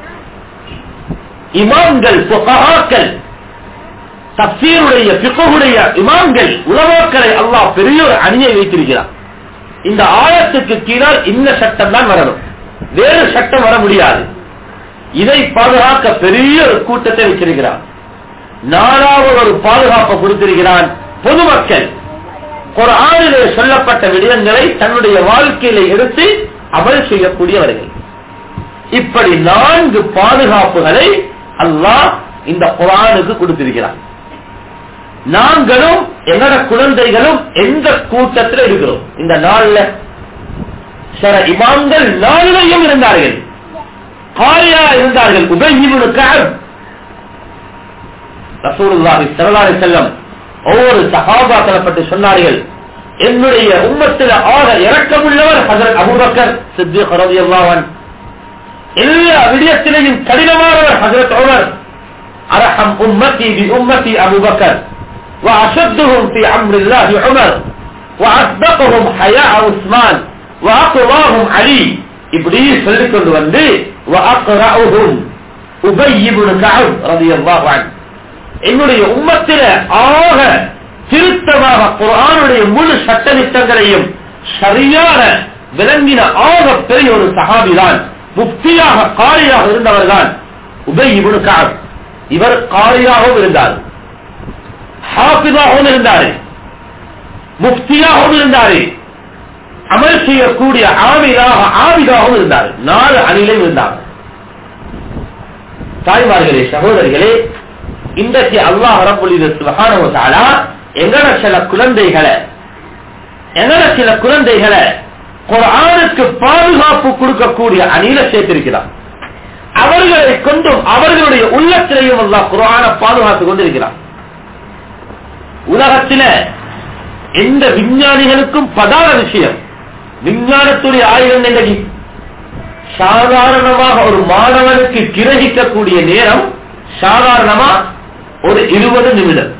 இமாம்கள் புகஹாக்கள் தப்சீருடைய பிக்குடைய இமாம்கள் உலமாக்களை அல்லாஹ் பெரிய ஒரு அணியை வைத்திருக்கிறார் இந்த ஆயத்துக்கு கீழால் இந்த சட்டம் தான் வரணும் வேறு சட்டம் வர முடியாது இதை பாதுகாக்க பெரிய ஒரு கூட்டத்தை வச்சிருக்கிறார் நாலாவது ஒரு பாதுகாப்பை கொடுத்திருக்கிறான் பொதுமக்கள் ஒரு ஆணிலே சொல்லப்பட்ட விடயங்களை தன்னுடைய வாழ்க்கையில எடுத்து அமல் செய்யக்கூடியவர்கள் இப்படி நான்கு பாதுகாப்புகளை அல்லாஹ் இந்த குரானுக்கு கொடுத்திருக்கிறார் நாங்களும் எங்கட குழந்தைகளும் எந்த கூட்டத்தில் இருக்கிறோம் இந்த நாள்ல சில இமாம்கள் நாளிலையும் இருந்தார்கள் காரியா இருந்தார்கள் உபயிபுனுக்கு ரசூலுல்லாஹி ஸல்லல்லாஹு அலைஹி வஸல்லம் ஒவ்வொரு சஹாபாக்களை பற்றி சொன்னார்கள் என்னுடைய உம்மத்தில் ஆக இரக்கமுள்ளவர் ஹஜரத் அபூபக்கர் சித்திக் ரலியல்லாஹு அன்ஹு எல்லா விடயத்திலையும் கடினமானவர் ஹஜரத் உமர் அரஹம் உம்மதி பி உம்மதி அபூபக்கர் وأشدهم في أمر الله عمر وأصدقهم حياء عثمان وأقواهم علي இப்படி சொல்லிக் கொண்டு வந்து وأقرأهم أبي بن كعب رضي الله عنه என்னுடைய உம்மத்தில ஆக திருத்தமாக குரானுடைய முழு சட்டத்திட்டங்களையும் சரியான விளங்கின ஆக பெரிய ஒரு சகாபிதான் முக்தியாக காரியாக இருந்தவர்தான் உபை இவனு காப் இவர் காரியாகவும் இருந்தார் ஹாஃபிதாகவும் இருந்தாரு முக்தியாகவும் இருந்தாரு அமல் செய்யக்கூடிய ஆமிதாக ஆவிதாகவும் இருந்தார் நாலு அணிலையும் இருந்தார் தாய்மார்களே சகோதரிகளே இன்றைக்கு அல்லாஹ் ரப்புல் சுபஹானஹு எங்கட சில குழந்தைகளை எங்கட சில குழந்தைகளை குரானுக்கு பாதுகாப்பு கொடுக்கக்கூடிய அணியில சேர்த்திருக்கிறார் அவர்களை கொண்டும் அவர்களுடைய உள்ளத்திலையும் அல்லாஹ் குரான பாதுகாத்துக் கொண்டிருக்கிறார் உலகத்தில எந்த விஞ்ஞானிகளுக்கும் பதார விஷயம் விஞ்ஞானத்துடைய ஆயுதம் என்னடி சாதாரணமாக ஒரு மாணவனுக்கு கிரகிக்கக்கூடிய நேரம் சாதாரணமா ஒரு இருபது நிமிடம்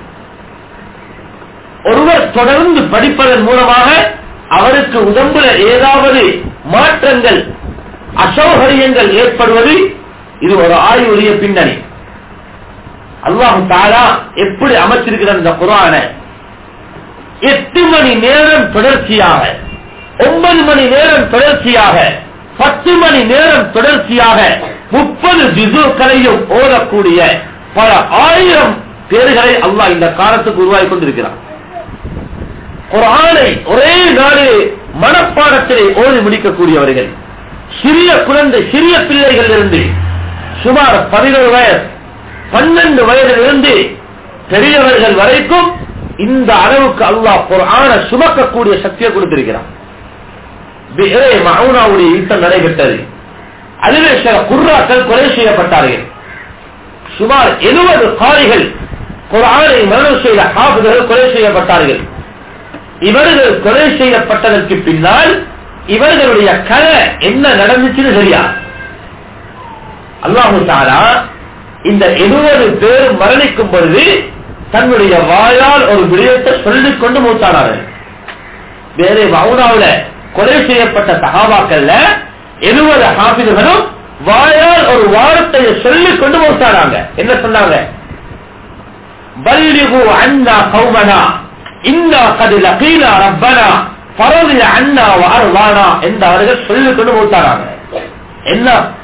ஒருவர் தொடர்ந்து படிப்பதன் மூலமாக அவருக்கு உடம்புல ஏதாவது மாற்றங்கள் அசௌகரியங்கள் ஏற்படுவது இது ஒரு ஆய்வுடைய பின்னணி அல்லாஹு தாலா எப்படி அமைச்சிருக்கிற இந்த குரான எட்டு மணி நேரம் தொடர்ச்சியாக ஒன்பது மணி நேரம் தொடர்ச்சியாக பத்து மணி நேரம் தொடர்ச்சியாக முப்பது ஜிசுக்களையும் ஓதக்கூடிய பல ஆயிரம் பேர்களை அல்லாஹ் இந்த காலத்துக்கு உருவாகி கொண்டிருக்கிறார் குரானை ஒரே நாளிலே மனப்பாடத்திலே ஓதி முடிக்கக்கூடியவர்கள் சிறிய குழந்தை சிறிய பிள்ளைகள் இருந்து சுமார் பதினோரு வயது பன்னெண்டு வயதிலிருந்து பெரியவர்கள் வரைக்கும் இந்த அளவுக்கு அல்லாஹ் குரான சுமக்கக்கூடிய சக்தியை கொடுத்திருக்கிறான் மவுனாவுடைய யுத்தம் நடைபெற்றது அதிலே சில குர்ராக்கள் கொலை செய்யப்பட்டார்கள் சுமார் எழுபது காரிகள் குரானை மரணம் செய்த ஹாஃபிதர்கள் கொலை செய்யப்பட்டார்கள் இவர்கள் கொலை செய்யப்பட்டதற்கு பின்னால் இவர்களுடைய கதை என்ன நடந்துச்சுன்னு சரியா அல்லாஹு தாலா இந்த எழுபது பேர் மரணிக்கும் பொழுது தன்னுடைய வாயால் ஒரு விடயத்தை சொல்லிக் கொண்டு மூத்தானார்கள் வேறு மவுனாவில கொலை செய்யப்பட்ட சகாபாக்கள்ல எழுபது ஹாபிதுகளும் வாயால் ஒரு வார்த்தையை சொல்லிக் கொண்டு மூத்தானாங்க என்ன சொன்னாங்க பல்லிகு அண்ணா கௌமனா இன்னா கது லகீலா ரப்பனா பரவிய அண்ணா வார்வானா என்று அவர்கள் சொல்லிக் கொண்டு மூத்தானாங்க என்ன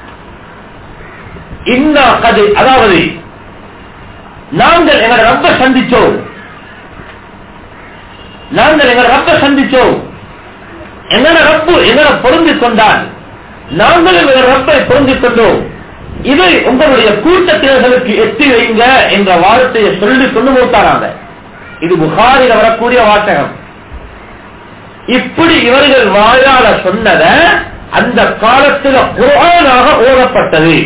இன்னா கது அதாவது நாங்கள் எங்களை ரப்ப சந்திச்சோம் நாங்கள் எங்களை ரப்ப சந்திச்சோம் எங்களை ரப்பு எங்களை பொருந்திக் கொண்டான் நாங்களும் எங்கள் ரப்பை பொருந்திக் கொண்டோம் இதை உங்களுடைய கூட்டத்தினர்களுக்கு எத்தி வைங்க என்ற வார்த்தையை சொல்லி கொண்டு மூத்தாராங்க இது புகாரில் வரக்கூடிய வாசகம் இப்படி இவர்கள் வாயால சொன்னத அந்த காலத்தில் குரானாக ஓதப்பட்டது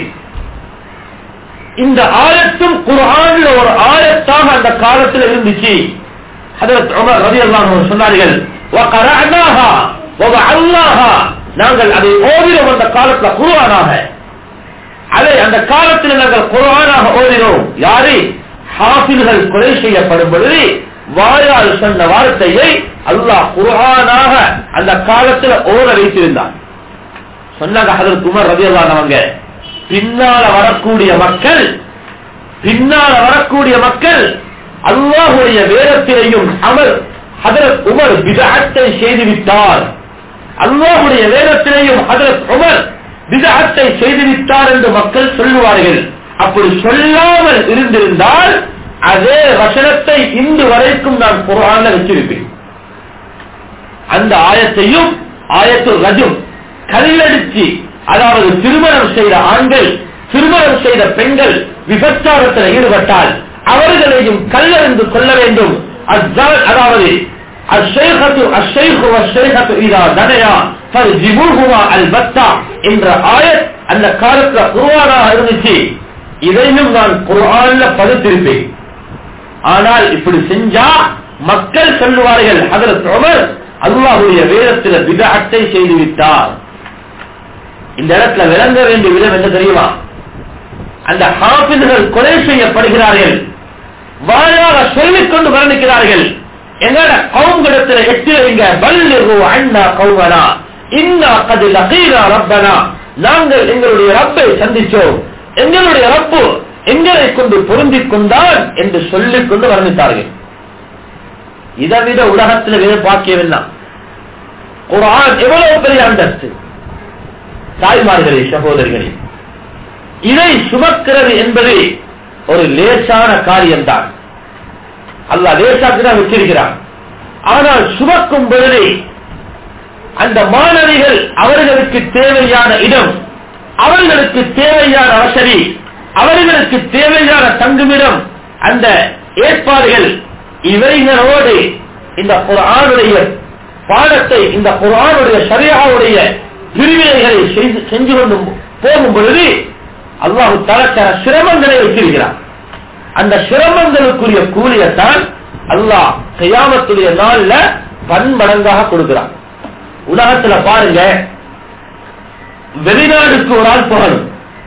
இந்த ஆயத்தும் குரான்ல ஒரு ஆயத்தாக அந்த காலத்தில் இருந்துச்சு ஹதரத் உமர் ரலியல்லாஹு அன்ஹு சொன்னார்கள் வகரஅனாஹா வவஅல்லாஹா நாங்கள் அதை ஓதினோம் அந்த காலத்துல குர்ஆனாக அதை அந்த காலத்தில் நாங்கள் குர்ஆனாக ஓதினோம் யாரு ஹாஃபில்கள் கொலை செய்யப்படும் பொழுது வாயால் சொன்ன வார்த்தையை அல்லாஹ் குர்ஆனாக அந்த காலத்தில் ஓத வைத்திருந்தான் சொன்னாங்க ஹதரத் உமர் ரலியல்லாஹு அவங்க பின்னால வரக்கூடிய மக்கள் பின்னால வரக்கூடிய மக்கள் அல்லாஹுடைய வேதத்திலையும் அமர் ஹதரத் உமர் விதத்தை செய்துவிட்டார் அல்லாஹுடைய வேதத்திலையும் ஹதரத் உமர் விதத்தை செய்துவிட்டார் என்று மக்கள் சொல்லுவார்கள் அப்படி சொல்லாமல் இருந்திருந்தால் அதே வசனத்தை இன்று வரைக்கும் நான் குரான வச்சிருப்பேன் அந்த ஆயத்தையும் ஆயத்து ரஜும் கல்லடிச்சு அதாவது திருமணம் செய்த ஆண்கள் திருமணம் செய்த பெண்கள் விபச்சாரத்தில் ஈடுபட்டால் அவர்களையும் கல்லறிந்து கொள்ள வேண்டும் அஸ்ஸான் அதாவது அஷேகத்து அஷேகு அஷேகத்து இதா தனையா ஃபர்ஜிபுஹுமா அல்பத்தா என்ற ஆயத் அந்த காலத்துல குர்ஆனாக இருந்துச்சு இதையும் நான் குர்ஆன்ல படுத்திருப்பேன் ஆனால் இப்படி செஞ்சா மக்கள் சொல்லுவார்கள் ஹதரத் உமர் அல்லாஹ்வுடைய வேதத்தில் விதஅத்தை செய்து விட்டார் இந்த இடத்துல விளங்க வேண்டிய விதம் என்ன தெரியுமா அந்த ஹாபிதுகள் கொலை செய்யப்படுகிறார்கள் வாயால சொல்லிக் கொண்டு வர்ணிக்கிறார்கள் எங்கட கவுங்கிடத்துல எட்டு வைங்க பல்லிகு அண்ணா கௌவனா இன்னா கது லகீரா ரப்பனா நாங்கள் எங்களுடைய ரப்பை சந்திச்சோம் எங்களுடைய ரப்பு எங்களை கொண்டு பொருந்திக் கொண்டான் என்று சொல்லிக் கொண்டு வர்ணித்தார்கள் இதை விட உலகத்தில் வேறு பாக்கியம் என்ன குரான் எவ்வளவு பெரிய அந்தஸ்து தாய்மார்களே சகோதரிகளே இதை சுமக்கிறது என்பது ஒரு லேசான காரியம்தான் அல்ல லேசாக்கு தான் வச்சிருக்கிறான் ஆனால் சுமக்கும் பொழுது அந்த மாணவிகள் அவர்களுக்கு தேவையான இடம் அவர்களுக்கு தேவையான வசதி அவர்களுக்கு தேவையான தங்குமிடம் அந்த ஏற்பாடுகள் இவைகளோடு இந்த குரானுடைய பாடத்தை இந்த குரானுடைய சரியாவுடைய பிரிவினைகளை செய்து- செஞ்சு கொண்டு போகும் பொழுது அல்லாஹு தலக்கர சிரமங்களை வைத்திருக்கிறார் அந்த சிரமங்களுக்குரிய கூலியத்தான் அல்லாஹ் கையாமத்துடைய நாள்ல பன்மடங்காக கொடுக்கிறான் உலகத்துல பாருங்க வெளிநாடுக்கு ஒரு ஆள் போகணும்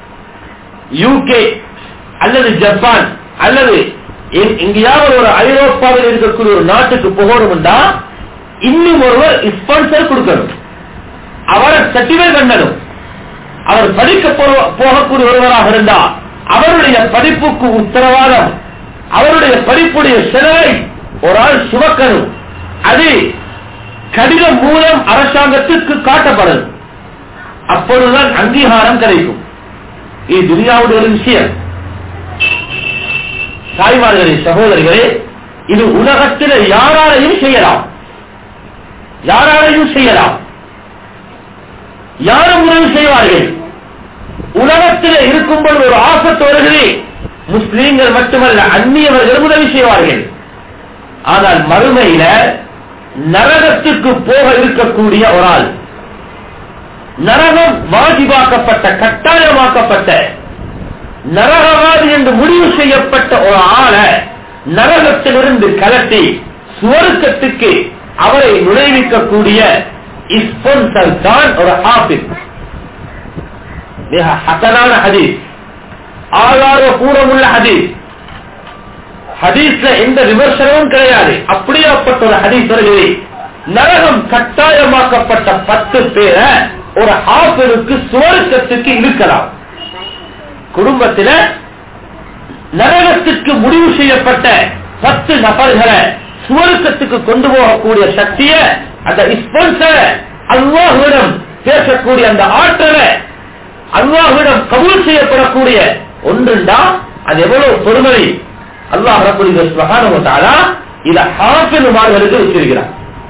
யூகே அல்லது ஜப்பான் அல்லது எங்- எங்கேயாவது ஒரு ஐரோப்பாவில் இருக்கக்கூடிய ஒரு நாட்டுக்கு போகணும்டா இன்னும் ஒருவர் ஸ்பான்சர் கொடுக்கணும் அவரை சர்டிஃபை பண்ணணும் அவர் படிக்க போ- போகக்கூடிய ஒருவராக இருந்தா அவருடைய படிப்புக்கு உத்தரவாதம் அவருடைய படிப்புடைய செலவை ஒரு ஆள் சுமக்கணும் அது கடிதம் மூலம் அரசாங்கத்திற்கு காட்டப்படும் அப்பொழுதுதான் அங்கீகாரம் கிடைக்கும் இது துனியாவுடைய ஒரு விஷயம் தாய்மார்களே சகோதரிகளே இது உலகத்தில் யாராலையும் செய்யலாம் யாராலையும் செய்யலாம் யாரும் உதவி செய்வார்கள் உலகத்தில் இருக்கும்போது ஒரு ஆபத்து வருகிறது முஸ்லீம்கள் மட்டுமல்ல அந்நியவர்கள் உதவி செய்வார்கள் ஆனால் மறுமையில நரகத்துக்கு போக இருக்கக்கூடிய ஒரு ஆள் நரகம் வாஜிபாக்கப்பட்ட கட்டாயமாக்கப்பட்ட நரகவாதி என்று முடிவு செய்யப்பட்ட ஒரு ஆளை நரகத்திலிருந்து கலட்டி சுவர்க்கத்துக்கு அவரை நுழைவிக்கக்கூடிய ஸ்பான்சர் தான் ஒரு ஆபிஸ் மிக ஹசனான ஹதீஸ் ஆதாரபூர்வமுள்ள ஹதீஸ் ஹதீஸ்ல எந்த விமர்சனமும் கிடையாது அப்படியாப்பட்ட ஒரு ஹதீஸ் வருகிறது நரகம் கட்டாயமாக்கப்பட்ட பத்து பேரை ஒரு ஆபிற்கு சுவர்க்கத்துக்கு இழுக்கலாம் குடும்பத்தில நரகத்துக்கு முடிவு செய்யப்பட்ட பத்து நபர்களை சுவர்க்கத்துக்கு கொண்டு போகக்கூடிய சக்திய அந்த ஸ்பான்சரை அல்லாஹுவிடம் பேசக்கூடிய அந்த ஆற்றலை அல்லாஹுவிடம் கபூல் செய்யப்படக்கூடிய ஒன்றுண்டா அது எவ்வளவு பொறுமதி அல்லாஹ் ரபுல் சுபஹானுவத்தாலா இத ஹாஃபினுமார்களுக்கு வச்சிருக்கிறார்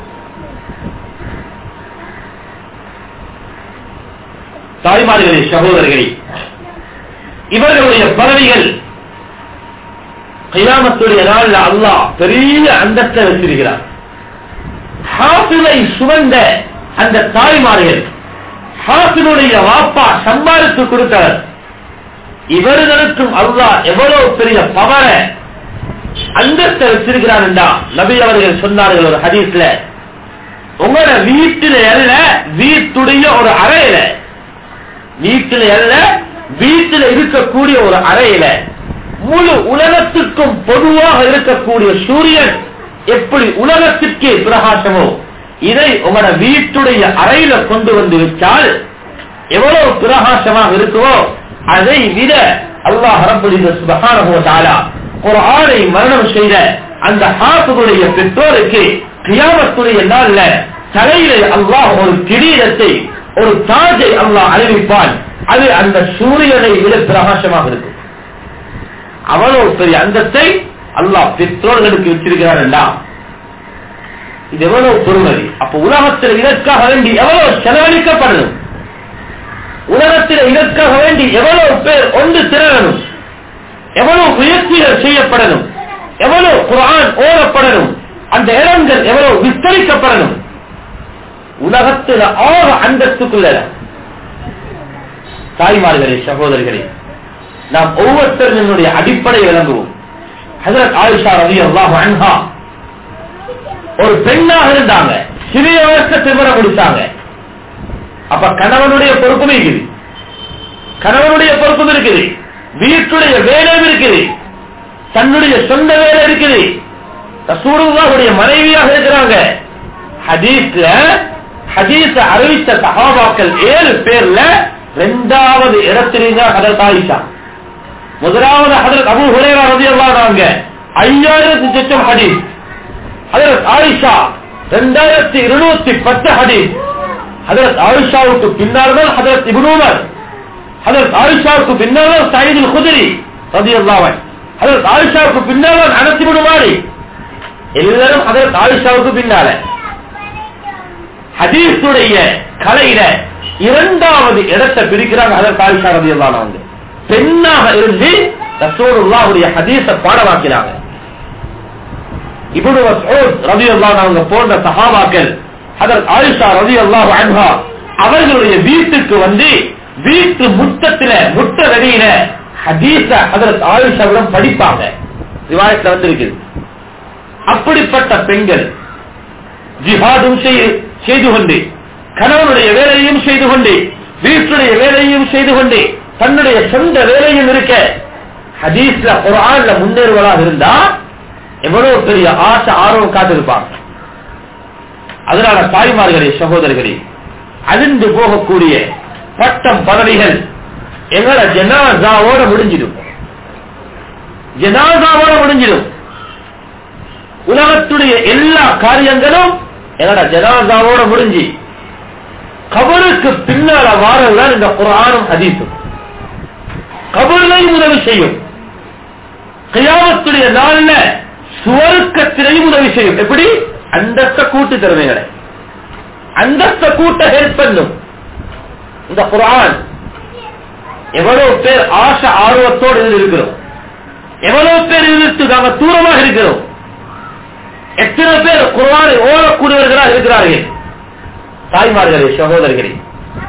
தாய்மார்களே சகோதரர்களே இவர்களுடைய பதவிகள் கையாமத்துடைய நாளில் அல்லாஹ் பெரிய அந்தஸ்தை வச்சிருக்கிறார் ஹாஃபிலை சுமந்த அந்த தாய்மார்கள் ஹாஃபினுடைய வாப்பா சம்பாதித்து கொடுத்தவர் இவர்களுக்கும் அல்லாஹ் எவ்வளவு பெரிய பவர அந்தஸ்தை வச்சிருக்கிறார் என்றா நபி அவர்கள் சொன்னார்கள் ஒரு ஹதீஸ்ல உங்களோட வீட்டில அல்ல வீட்டுடைய ஒரு அறையில வீட்டில அல்ல வீட்டில் இருக்கக்கூடிய ஒரு அறையில முழு உலகத்திற்கும் பொதுவாக இருக்கக்கூடிய சூரியன் எப்படி உலகத்திற்கு பிரகாசமோ இதை உங்களோட வீட்டுடைய அறையில கொண்டு வந்து வச்சால் எவ்வளவு பிரகாசமாக இருக்குமோ அதை விட அல்லாஹ் ரபுலிதாலா ஒரு ஆணை மரணம் செய்த அந்த ஹாப்புடைய பெற்றோருக்கு கியாமத்துடைய நாள்ல தலையில அல்லாஹ் ஒரு கிரீடத்தை ஒரு தாஜை அல்லாஹ் அறிவிப்பான் அது அந்த சூரியனை விட பிரகாசமாக இருக்கும் அவ்வளவு பெரிய அந்தத்தை அல்லாஹ் பெற்றோர்களுக்கு வச்சிருக்கிறார் இது எவ்வளவு பொறுமதி அப்ப உலகத்தில் இதற்காக வேண்டி எவ்வளவு செலவழிக்கப்படணும் உலகத்தில் இதற்காக வேண்டி எவ்வளவு பேர் ஒன்று திரளணும் எவ்வளவு முயற்சிகள் செய்யப்படணும் எவ்வளவு குரான் ஓடப்படணும் அந்த இடங்கள் எவ்வளவு விஸ்தரிக்கப்படணும் உலகத்தில் ஆக அந்தஸ்துக்குள்ள தாய்மார்களே சகோதரிகளே நாம் ஒவ்வொருத்தரும் என்னுடைய அடிப்படை விளங்குவோம் ஹசரத் ஆயிஷா ரவி அல்லாஹ் அன்ஹா ஒரு பெண்ணாக இருந்தாங்க சிறிய வயசு திருமணம் முடிச்சாங்க அப்ப கணவனுடைய பொறுப்பும் இருக்குது கணவனுடைய பொறுப்பும் இருக்குது வீட்டுடைய வேலையும் இருக்குது தன்னுடைய சொந்த வேலை இருக்குது ரசூலுல்லாஹுடைய மனைவியாக இருக்கிறாங்க ஹதீஸ்ல ஹதீஸ் அறிவித்த சகாபாக்கள் ஏழு பேர்ல இரண்டாவது இடத்திலிருந்த ஹதரத் ஆயிஷா முதலாவது ஹதரத் அபு ஹுரேரா ரதியல்லாஹு ஐயாயிரத்தி சொச்சம் ஹதீஸ் ஹதரத் ஆயிஷா இரண்டாயிரத்தி இருநூத்தி பத்து ஹதீஸ் ஹதரத் ஆயிஷாவுக்கு பின்னால் தான் ஹதரத் இபுனூமர் ஹதரத் ஆயிஷாவுக்கு பின்னால் தான் சயீதுல் குதிரி ரதியல்லாஹு ஹதரத் ஆயிஷாவுக்கு பின்னால் தான் அனஸ் இப்னு மாலிக் எல்லாரும் ஹதரத் ஆயிஷாவுக்கு பின்னால ஹதீஸுடைய கலையில இரண்டாவது இடத்தை பிரிக்கிறாங்க ஹதரத் ஆயிஷா ரதியல்லாஹு அவங்க பெண்ணாக இருந்து ரசூலுல்லாஹுடைய ஹதீஸ பாடமாக்கினாங்க இப்னு மஸ்ஊத் ரலியல்லாஹு அவங்க போன்ற சஹாபாக்கள் ஹதரத் ஆயிஷா ரலியல்லாஹு அன்ஹா அவர்களுடைய வீட்டுக்கு வந்து வீட்டு முத்தத்தில முட்ட வெளியில ஹதீஸ ஹதரத் ஆயிஷாவிடம் படிப்பாங்க ரிவாயத்துல வந்திருக்குது அப்படிப்பட்ட பெண்கள் ஜிஹாதும் செய்து கொண்டு கணவனுடைய வேலையும் செய்து கொண்டு வீட்டுடைய வேலையும் செய்து கொண்டு தன்னுடைய சொந்த வேலையும் இருக்க ஹதீஸ்ல குரான்ல முன்னேறுவதாக இருந்தா எவ்வளவு பெரிய ஆசை ஆர்வம் காத்திருப்பாங்க அதனால தாய்மார்களே சகோதரர்களே அழிந்து போகக்கூடிய பட்டம் பதவிகள் எங்களோட ஜனாசாவோட முடிஞ்சிடும் ஜனாசாவோட முடிஞ்சிடும் உலகத்துடைய எல்லா காரியங்களும் எங்களோட ஜனாசாவோட முடிஞ்சு கபருக்கு பின்னால வாரதுதான் இந்த குரானும் ஹதீஸும் கபர்களையும் உதவி செய்யும் கையாமத்துடைய நாள்ல சுவர்க்கத்திலையும் உதவி செய்யும் எப்படி அந்தஸ்த கூட்டு திறமைகளை அந்தஸ்த கூட்ட ஹெல்ப் பண்ணும் இந்த குரான் எவ்வளவு பேர் ஆசை ஆர்வத்தோடு இதில் இருக்கிறோம் எவ்வளவு பேர் இதிலிருந்து நாங்கள் தூரமாக இருக்கிறோம் எத்தனை பேர் குரானை ஓடக்கூடியவர்களாக இருக்கிறார்கள் தாய்மார்களே சகோதரர்களே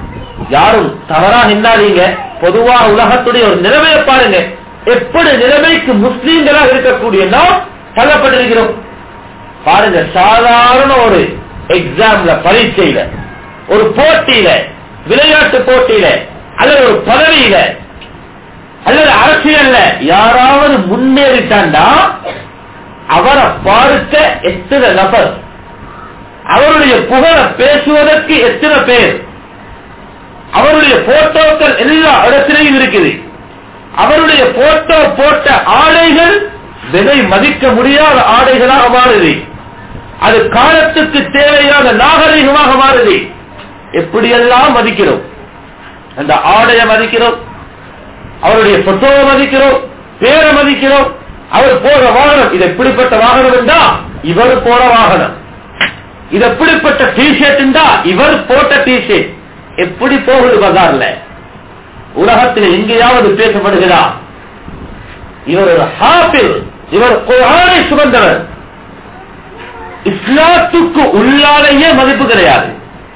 யாரும் தவறா நின்னாதீங்க பொதுவா உலகத்துடைய ஒரு நிலைமையை பாருங்க எப்படி நிலைமைக்கு முஸ்லீம்களாக இருக்கக்கூடிய நாம் தள்ளப்பட்டிருக்கிறோம் பாருங்க சாதாரண ஒரு எக்ஸாம்ல பரீட்சையில ஒரு போட்டியில விளையாட்டு போட்டியில அல்லது ஒரு பதவியில அல்லது அரசியல்ல யாராவது முன்னேறிட்டாண்டா அவரை பார்க்க எத்தனை நபர் அவருடைய புகழ பேசுவதற்கு எத்தனை பேர் அவருடைய போட்டோக்கள் எல்லா இடத்திலையும் இருக்குது அவருடைய போட்டோ போட்ட ஆடைகள் விலை மதிக்க முடியாத ஆடைகளாக மாறுது அது காலத்துக்கு தேவையான நாகரிகமாக மாறுது எப்படியெல்லாம் மதிக்கிறோம் அந்த ஆடையை மதிக்கிறோம் அவருடைய போட்டோவை மதிக்கிறோம் பேரை மதிக்கிறோம் அவர் போற வாகனம் இது எப்படிப்பட்ட வாகனம் என்றா இவர் போற வாகனம் இது எப்படிப்பட்ட டிஷர்ட் என்றா இவர் போட்ட டிஷர்ட் எப்படி போகுது பஜார்ல உலகத்தில் எங்கேயாவது பேசப்படுகிறா இவர் ஒரு ஹாஃபில் இவர் குரானை சுமந்தவர் இஸ்லாத்துக்கு உள்ளாலேயே கிடையாது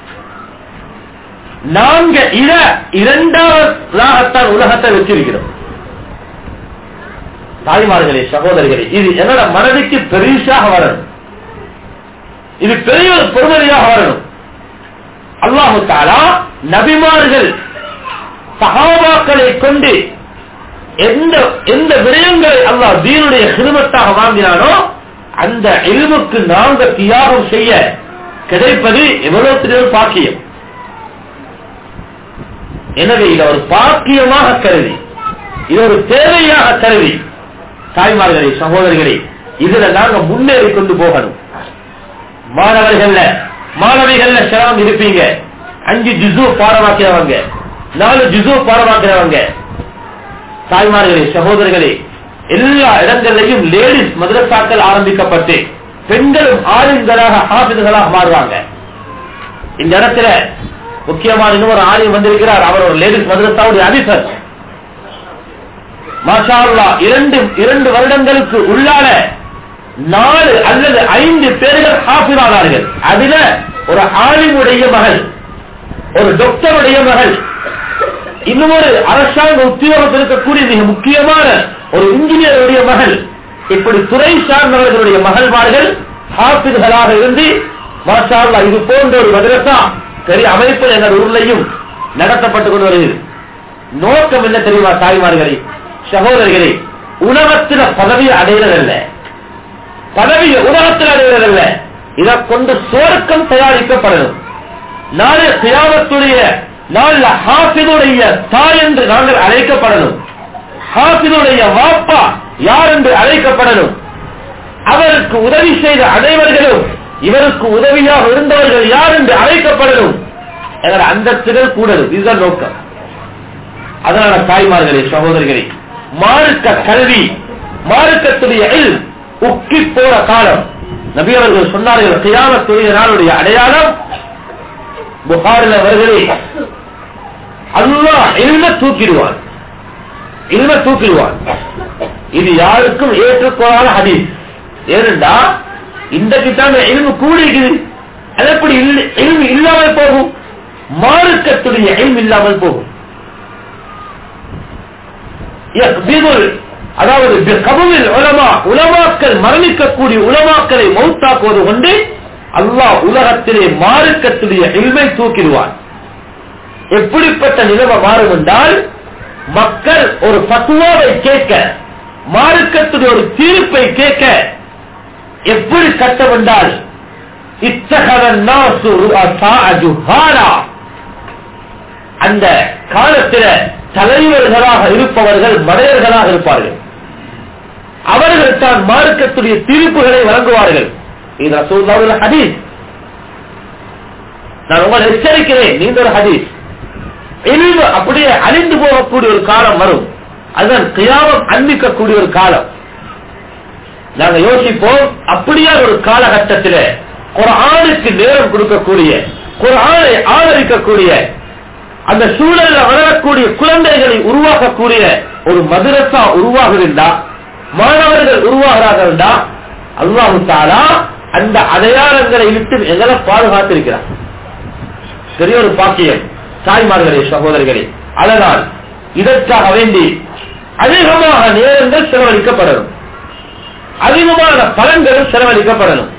நாங்க இத இரண்டாவதாகத்தான் உலகத்தை வச்சிருக்கிறோம் தாய்மார்களே சகோதரிகளே இது என்னோட மனதுக்கு பெரிசாக வரணும் இது பெரிய ஒரு பெருமதியாக வரணும் அல்லாஹு தாலா நபிமார்கள் சகாபாக்களை கொண்டு எந்த எந்த விடயங்களை அல்லாஹ் தீனுடைய சிறுமத்தாக வாங்கினானோ அந்த இல்முக்கு நாங்க தியாகம் செய்ய கிடைப்பது எவ்வளவு பெரிய ஒரு பாக்கியம் எனவே இது ஒரு பாக்கியமாக கருதி இது ஒரு தேவையாக கருதி தாய்மார்களே சகோதரிகளே இதுல நாங்க முன்னேறி கொண்டு போகணும் மாணவர்கள்ல மாணவிகள்ல சிரமம் இருப்பீங்க அஞ்சு ஜிசு பாடமாக்கிறவங்க நாலு ஜிசு பாடமாக்கிறவங்க தாய்மார்களே சகோதரர்களே எல்லா இடங்களிலையும் லேடிஸ் மதரசாக்கள் ஆரம்பிக்கப்பட்டு பெண்களும் ஆளுங்களாக ஆபிதுகளாக மாறுவாங்க இந்த இடத்துல முக்கியமான இன்னொரு ஆலயம் வந்திருக்கிறார் அவர் ஒரு லேடிஸ் மதரசாவுடைய அதிபர் மாஷா அல்லாஹ் இரண்டு இரண்டு வருடங்களுக்கு உள்ளால நாலு அல்லது ஐந்து பேர்கள் ஹாஃபிதானார்கள் அதுல ஒரு ஆலிமுடைய மகள் ஒரு டாக்டருடைய மகள் இன்னும் ஒரு அரசாங்க உத்தியோகத்தில் இருக்கக்கூடிய மிக முக்கியமான ஒரு இன்ஜினியருடைய மகள் இப்படி துறை சார்ந்தவர்களுடைய மகள்மார்கள் ஹாஃபிதுகளாக இருந்து மாஷா அல்லாஹ் இது போன்ற ஒரு மதரசா பெரிய அமைப்பு எங்கள் ஊர்லையும் நடத்தப்பட்டுக் கொண்டு வருகிறது நோக்கம் என்ன தெரியுமா தாய்மார்களே சகோதரிகளே உலகத்தில பதவியை அடைகிறதல்ல பதவியை உலகத்தில் அடைகிறதல்ல இதை கொண்டு சுவர்க்கம் தயாரிக்கப்படணும் நாளை தியாகத்துடைய நாள் ஹாஃபிதுடைய தாய் என்று நாங்கள் அழைக்கப்படணும் ஹாஃபிதுடைய வாப்பா யார் என்று அழைக்கப்படணும் அவருக்கு உதவி செய்த அனைவர்களும் இவருக்கு உதவியாக இருந்தவர்கள் யார் என்று அழைக்கப்படணும் என்ற அந்தஸ்துகள் கூடலும் இதுதான் நோக்கம் அதனால தாய்மார்களே சகோதரிகளே மார்க்க கல்வி மார்க்கத்துடைய இல் உக்கி போற காலம் நபி அவர்கள் சொன்னார்கள் கியாமத்துடைய நாளுடைய அடையாளம் புகாரில் வருகிறே அல்லாஹ் இல்ம தூக்கிடுவான் இல்ம தூக்கிடுவான் இது யாருக்கும் ஏற்றுக்கொள்ளாத ஹதீஸ் ஏனென்றா இன்றைக்கு தான் இல்மு கூடிக்குது அது எப்படி இல்மு இல்லாமல் போகும் மார்க்கத்துடைய இல்மு இல்லாமல் போகும் யக்பிதுல் அதாவது கபுவில் உலமா உலமாக்கள் மரணிக்கக்கூடிய உலமாக்களை மௌத்தாக்குவது கொண்டு அல்லாஹ் உலகத்திலே மார்க்கத்துடைய இல்மை தூக்கிடுவான் எப்படிப்பட்ட நிலைமை மாறும் என்றால் மக்கள் ஒரு பத்துவாவை கேட்க மார்க்கத்துடைய ஒரு தீர்ப்பை கேட்க எப்படி கட்டம் என்றால் இத்தகவன் அந்த காலத்தில் தலைவர்களாக இருப்பவர்கள் மடையர்களாக இருப்பார்கள் அவர்கள் தான் மார்க்கத்துடைய தீர்ப்புகளை வழங்குவார்கள் இது ரசூல்லாவுல ஹதீஸ் நான் உங்களை எச்சரிக்கிறேன் நீண்ட ஒரு ஹதீஸ் இழிவு அப்படியே அழிந்து போகக்கூடிய ஒரு காலம் வரும் அதுதான் கியாமம் அன்பிக்கக்கூடிய ஒரு காலம் நாங்க யோசிப்போம் அப்படியா ஒரு காலகட்டத்தில் ஒரு ஆணுக்கு நேரம் கொடுக்கக்கூடிய ஒரு ஆணை ஆதரிக்கக்கூடிய அந்த சூழல்ல வளரக்கூடிய குழந்தைகளை உருவாக்கக்கூடிய ஒரு மதுரசா உருவாகுதுண்டா மாணவர்கள் உருவாகிறார்கள்டா அல்லாஹு தாலா அந்த அடையாளங்களை விட்டு எங்களை பாதுகாத்திருக்கிறார் பெரிய ஒரு பாக்கியம் தாய்மார்களே சகோதரர்களே அதனால் இதற்காக வேண்டி அதிகமாக நேரங்கள் செலவழிக்கப்படணும் அதிகமான பலன்களும் செலவழிக்கப்படணும்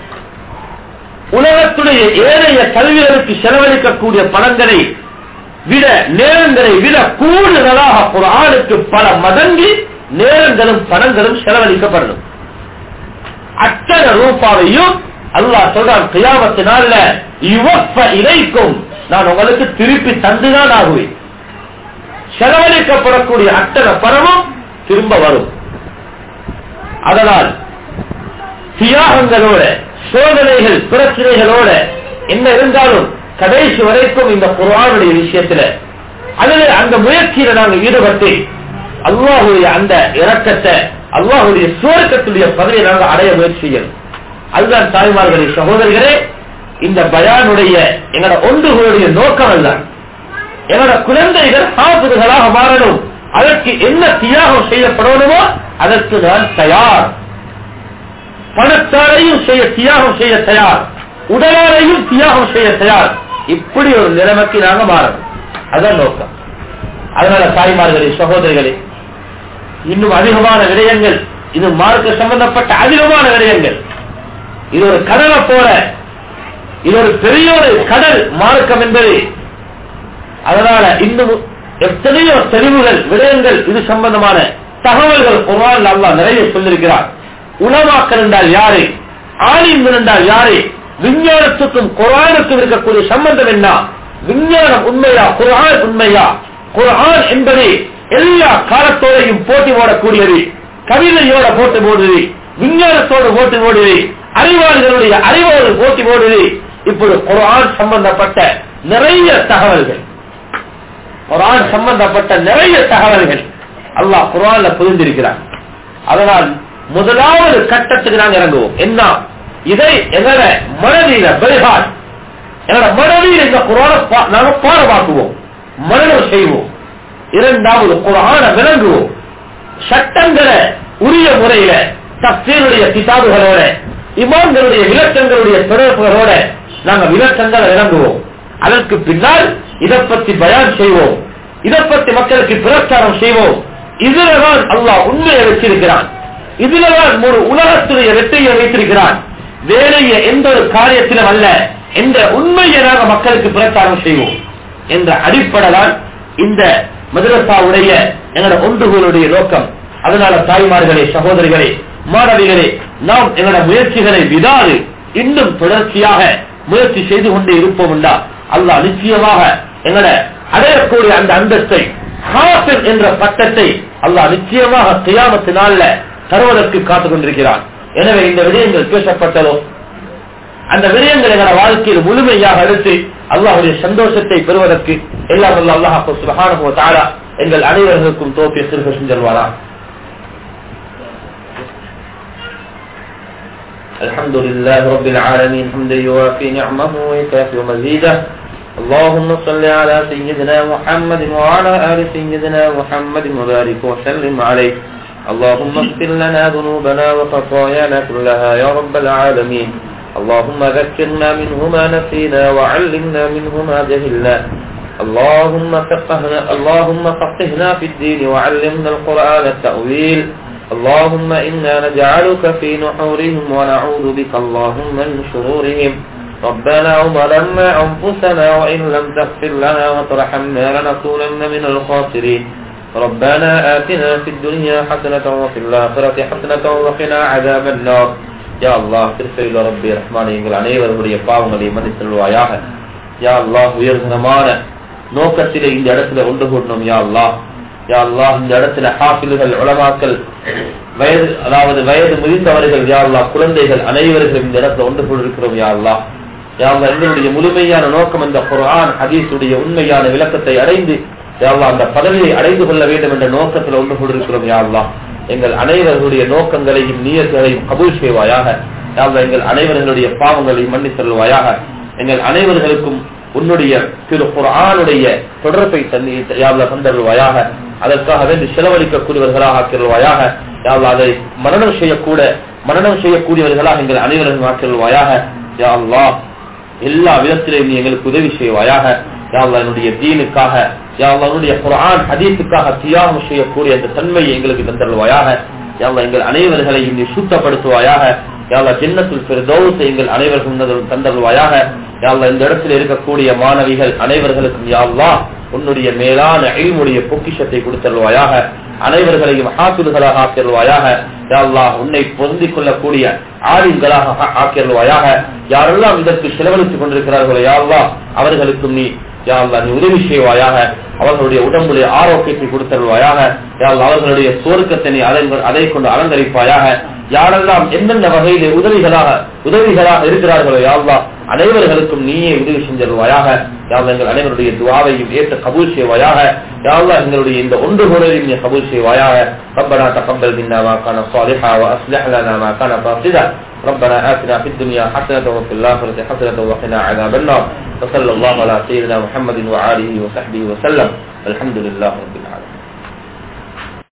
உலகத்துடைய ஏனைய கல்விகளுக்கு செலவழிக்கக்கூடிய பணங்களை விட நேரங்களை விட கூடுதலாக ஒரு ஆளுக்கு பல மடங்கு நேரங்களும் பணங்களும் செலவழிக்கப்படணும் அத்தனை ரூபாவையும் அல்லாஹ் சொல்றான் கியாமத்தினால இவப்ப இலைக்கும் நான் உங்களுக்கு திருப்பி தந்துதான் ஆகுவேன் செலவழிக்கப்படக்கூடிய அத்தனை பணமும் திரும்ப வரும் அதனால் தியாகங்களோட சோதனைகள் பிரச்சனைகளோட என்ன இருந்தாலும் கடைசி வரைக்கும் இந்த குரானுடைய விஷயத்துல அதுல அந்த முயற்சியில நாங்க ஈடுபட்டு அல்லாஹுடைய அந்த இறக்கத்தை அல்லாஹுடைய சுவர்க்கத்துடைய பதவியை நாங்க அடைய முயற்சி செய்யணும் அதுதான் தாய்மார்களே சகோதரிகளே இந்த பயானுடைய எங்களோட ஒன்றுகளுடைய நோக்கம் அல்ல எங்களோட குழந்தைகள் ஹாஃபிதுகளாக மாறணும் அதற்கு என்ன தியாகம் செய்யப்படணுமோ அதற்கு நான் தயார் பணத்தாரையும் செய்ய தியாகம் செய்ய தயார் உடலாரையும் தியாகம் செய்ய தயார் இப்படி ஒரு நிலைமைக்கு நாங்க மாறணும் அதான் நோக்கம் அதனால தாய்மார்களே சகோதரிகளே இன்னும் அதிகமான விடயங்கள் இது மார்க்க சம்பந்தப்பட்ட அதிகமான விடயங்கள் இது ஒரு கடலை போல இது ஒரு பெரிய ஒரு கடல் மார்க்கம் என்பது அதனால இன்னும் எத்தனையோ தெளிவுகள் விடயங்கள் இது சம்பந்தமான தகவல்கள் குரான் அல்லா நிறைய சொல்லியிருக்கிறார் உணவாக்கல் என்றால் யாரு ஆலிம் என்றால் யாரு விஞ்ஞானத்துக்கும் குரானுக்கும் இருக்கக்கூடிய சம்பந்தம் என்ன விஞ்ஞானம் உண்மையா குரான் உண்மையா குரான் என்பது எல்லா காலத்தோடையும் போட்டி போடக்கூடியது கவிதையோட போட்டி போடுது விஞ்ஞானத்தோடு போட்டி போடுது அறிவாளிகளுடைய அறிவோடு போட்டி போடுது இப்படி குரான் சம்பந்தப்பட்ட நிறைய தகவல்கள் குரான் சம்பந்தப்பட்ட நிறைய தகவல்கள் அல்லாஹ் குரான்ல புரிந்திருக்கிறார் அதனால் முதலாவது கட்டத்துக்கு நாங்க இறங்குவோம் என்ன இதை எங்களோட மனதில பரிகார் எங்களோட மனதில் இந்த குரான நாங்க பாடமாக்குவோம் மனநம் செய்வோம் இரண்டாவது குரான விளங்குவோம் சட்டங்களை உரிய முறையில தப்சீருடைய கிதாபுகளோட இமாம்களுடைய விளக்கங்களுடைய தொடர்புகளோட நாங்க விளக்கங்களை விளங்குவோம் அதற்கு பின்னால் இதை பத்தி பயான் செய்வோம் இதை பத்தி மக்களுக்கு பிரச்சாரம் செய்வோம் இதுலதான் அல்லாஹ் உண்மையை வச்சிருக்கிறான் இதுலதான் ஒரு உலகத்துடைய வெற்றியை வைத்திருக்கிறான் வேலையை எந்த ஒரு காரியத்திலும் அல்ல என்ற உண்மையை நாங்க மக்களுக்கு பிரச்சாரம் செய்வோம் என்ற அடிப்படைதான் இந்த மதுரசாவுடைய எங்களோட ஒன்றுகளுடைய நோக்கம் அதனால தாய்மார்களே சகோதரிகளே மாணவிகளே நாம் எங்களோட முயற்சிகளை விடாது இன்னும் தொடர்ச்சியாக முயற்சி செய்து கொண்டே இருப்போம் என்றா அல்லாஹ் நிச்சயமாக எங்களோட அடையக்கூடிய அந்த அந்தஸ்தை ஹாஃபில் என்ற பட்டத்தை அல்லாஹ் நிச்சயமாக கியாமத்தினால தருவதற்கு காத்துக் கொண்டிருக்கிறான் எனவே இந்த விடயங்கள் பேசப்பட்டதோ அந்த விடயங்கள் எங்களோட வாழ்க்கையில் முழுமையாக எடுத்து அல்லாஹுடைய சந்தோஷத்தை பெறுவதற்கு எல்லாம் அல்ல அல்லாஹ் சுபஹானஹு தஆலா எங்கள் அனைவர்களுக்கும் தோப்பிய சிறுக செஞ்சல்வாரா الحمد لله رب العالمين حمدا يوافي نعمه ويكافئ مزيده اللهم صل على سيدنا محمد وعلى آل سيدنا محمد وبارك وسلم عليه اللهم اغفر لنا ذنوبنا وخطايانا كلها يا رب العالمين اللهم ذكرنا منه ما نسينا وعلمنا منه ما جهلنا اللهم فقهنا اللهم فقهنا في الدين وعلمنا القرآن التأويل اللهم إنا نجعلك في نحورهم ونعوذ بك اللهم من شرورهم ربنا وظلمنا أنفسنا وإن لم تغفر لنا وترحمنا لنكونن من الخاسرين ربنا آتنا في الدنيا حسنة وفي الآخرة حسنة وقنا عذاب النار யா அல்லாஹ் திருசையில ரப்பி ரஹ்மான் எங்கள் அனைவருடைய பாவங்களை மன்னித்தல்வாயாக யா அல்லாஹ் உயர்தனமான நோக்கத்திலே இந்த இடத்துல ஒன்று கூடணும் யா அல்லாஹ் யா அல்லாஹ் இந்த இடத்துல ஹாஃபில்கள் உலமாக்கள் வயது அதாவது வயது முதிர்ந்தவர்கள் யா அல்லாஹ் குழந்தைகள் அனைவர்களும் இந்த இடத்துல ஒன்று கொண்டிருக்கிறோம் யா அல்லாஹ் யா அல்லாஹ் எங்களுடைய முழுமையான நோக்கம் இந்த குர்ஆன் ஹதீஸுடைய உண்மையான விளக்கத்தை அடைந்து யா அல்லாஹ் அந்த பதவியை அடைந்து கொள்ள வேண்டும் என்ற நோக்கத்தில் ஒன்று கொண்டிருக்கிறோம் யா அல்லாஹ் எங்கள் அனைவர்களுடைய நோக்கங்களையும் நீயர்களையும் கபூல் செய்வாயாக யாவ எங்கள் அனைவர்களுடைய பாவங்களையும் மன்னி செல்வாயாக எங்கள் அனைவர்களுக்கும் உன்னுடைய திரு குரானுடைய தொடர்பை தண்ணி யாவ்ல தந்தருவாயாக அதற்காக வேண்டி செலவழிக்கக்கூடியவர்களாக ஆக்கிடுவாயாக யாவ்ல அதை மரணம் செய்யக்கூட மரணம் செய்யக்கூடியவர்களாக எங்கள் அனைவரும் ஆக்கிடுவாயாக யா அல்லாஹ் எல்லா விதத்திலையும் நீ எங்களுக்கு உதவி செய்வாயாக யா அல்லாஹ் என்னுடைய தீனுக்காக யா அல்லாஹ் என்னுடைய குர்ஆன் ஹதீஸுக்காக தியாகம் செய்யக்கூடிய அந்த தன்மையை எங்களுக்கு தந்தருவாயாக யா அல்லாஹ் எங்கள் அனைவர்களையும் நீ சுத்தப்படுத்துவாயாக யா அல்லாஹ் ஜன்னத்துல் ஃபிர்தௌஸ் எங்கள் அனைவருக்கும் தந்தருவாயாக யா அல்லாஹ் இந்த இடத்தில் இருக்கக்கூடிய மாணவிகள் அனைவர்களுக்கும் யா அல்லாஹ் உன்னுடைய மேலான இல்முடைய பொக்கிஷத்தை கொடுத்தருவாயாக அனைவர்களையும் ஹாஃபில்களாக ஆக்கிடுவாயாக யா அல்லாஹ் உன்னை பொருந்திக் கொள்ளக்கூடிய ஆலிம்களாக ஆ- ஆக்கிடுவாயாக யாரெல்லாம் இதற்கு செலவழித்துக் கொண்டிருக்கிறார்களோ யா அல்லாஹ் அவர்களுக்கும் நீ யா அல்லாஹ் நீ உதவி செய்வாயாக அவர்களுடைய உடம்புடைய ஆரோக்கியத்தை கொடுத்தருவாயாக யா அல்லாஹ் அவர்களுடைய சுவர்க்கத்தை நீ அதை அதை கொண்டு அலங்கரிப்பாயாக யாரெல்லாம் என்னென்ன வகையிலே உதவிகளாக உதவிகளாக இருக்கிறார்களோ யா அல்லாஹ் அனைவர்களுக்கும் நீயே உதவி செஞ்சிருவாயாக யா அல்லாஹ் எங்கள் அனைவருடைய துவாவையும் ஏற்று கபூல் செய்வாயாக யா அல்லாஹ் எங்களுடைய இந்த ஒன்று கூடலையும் நீ கபூல் செய்வாயாக ربنا تقبل منا ما كان صالحا واصلح لنا ما كان فاسدا ربنا آتنا في الدنيا حسنة وفي الآخرة حسنة وقنا عذاب النار وصلى الله على سيدنا محمد وآله وصحبه وسلم الحمد لله رب العالمين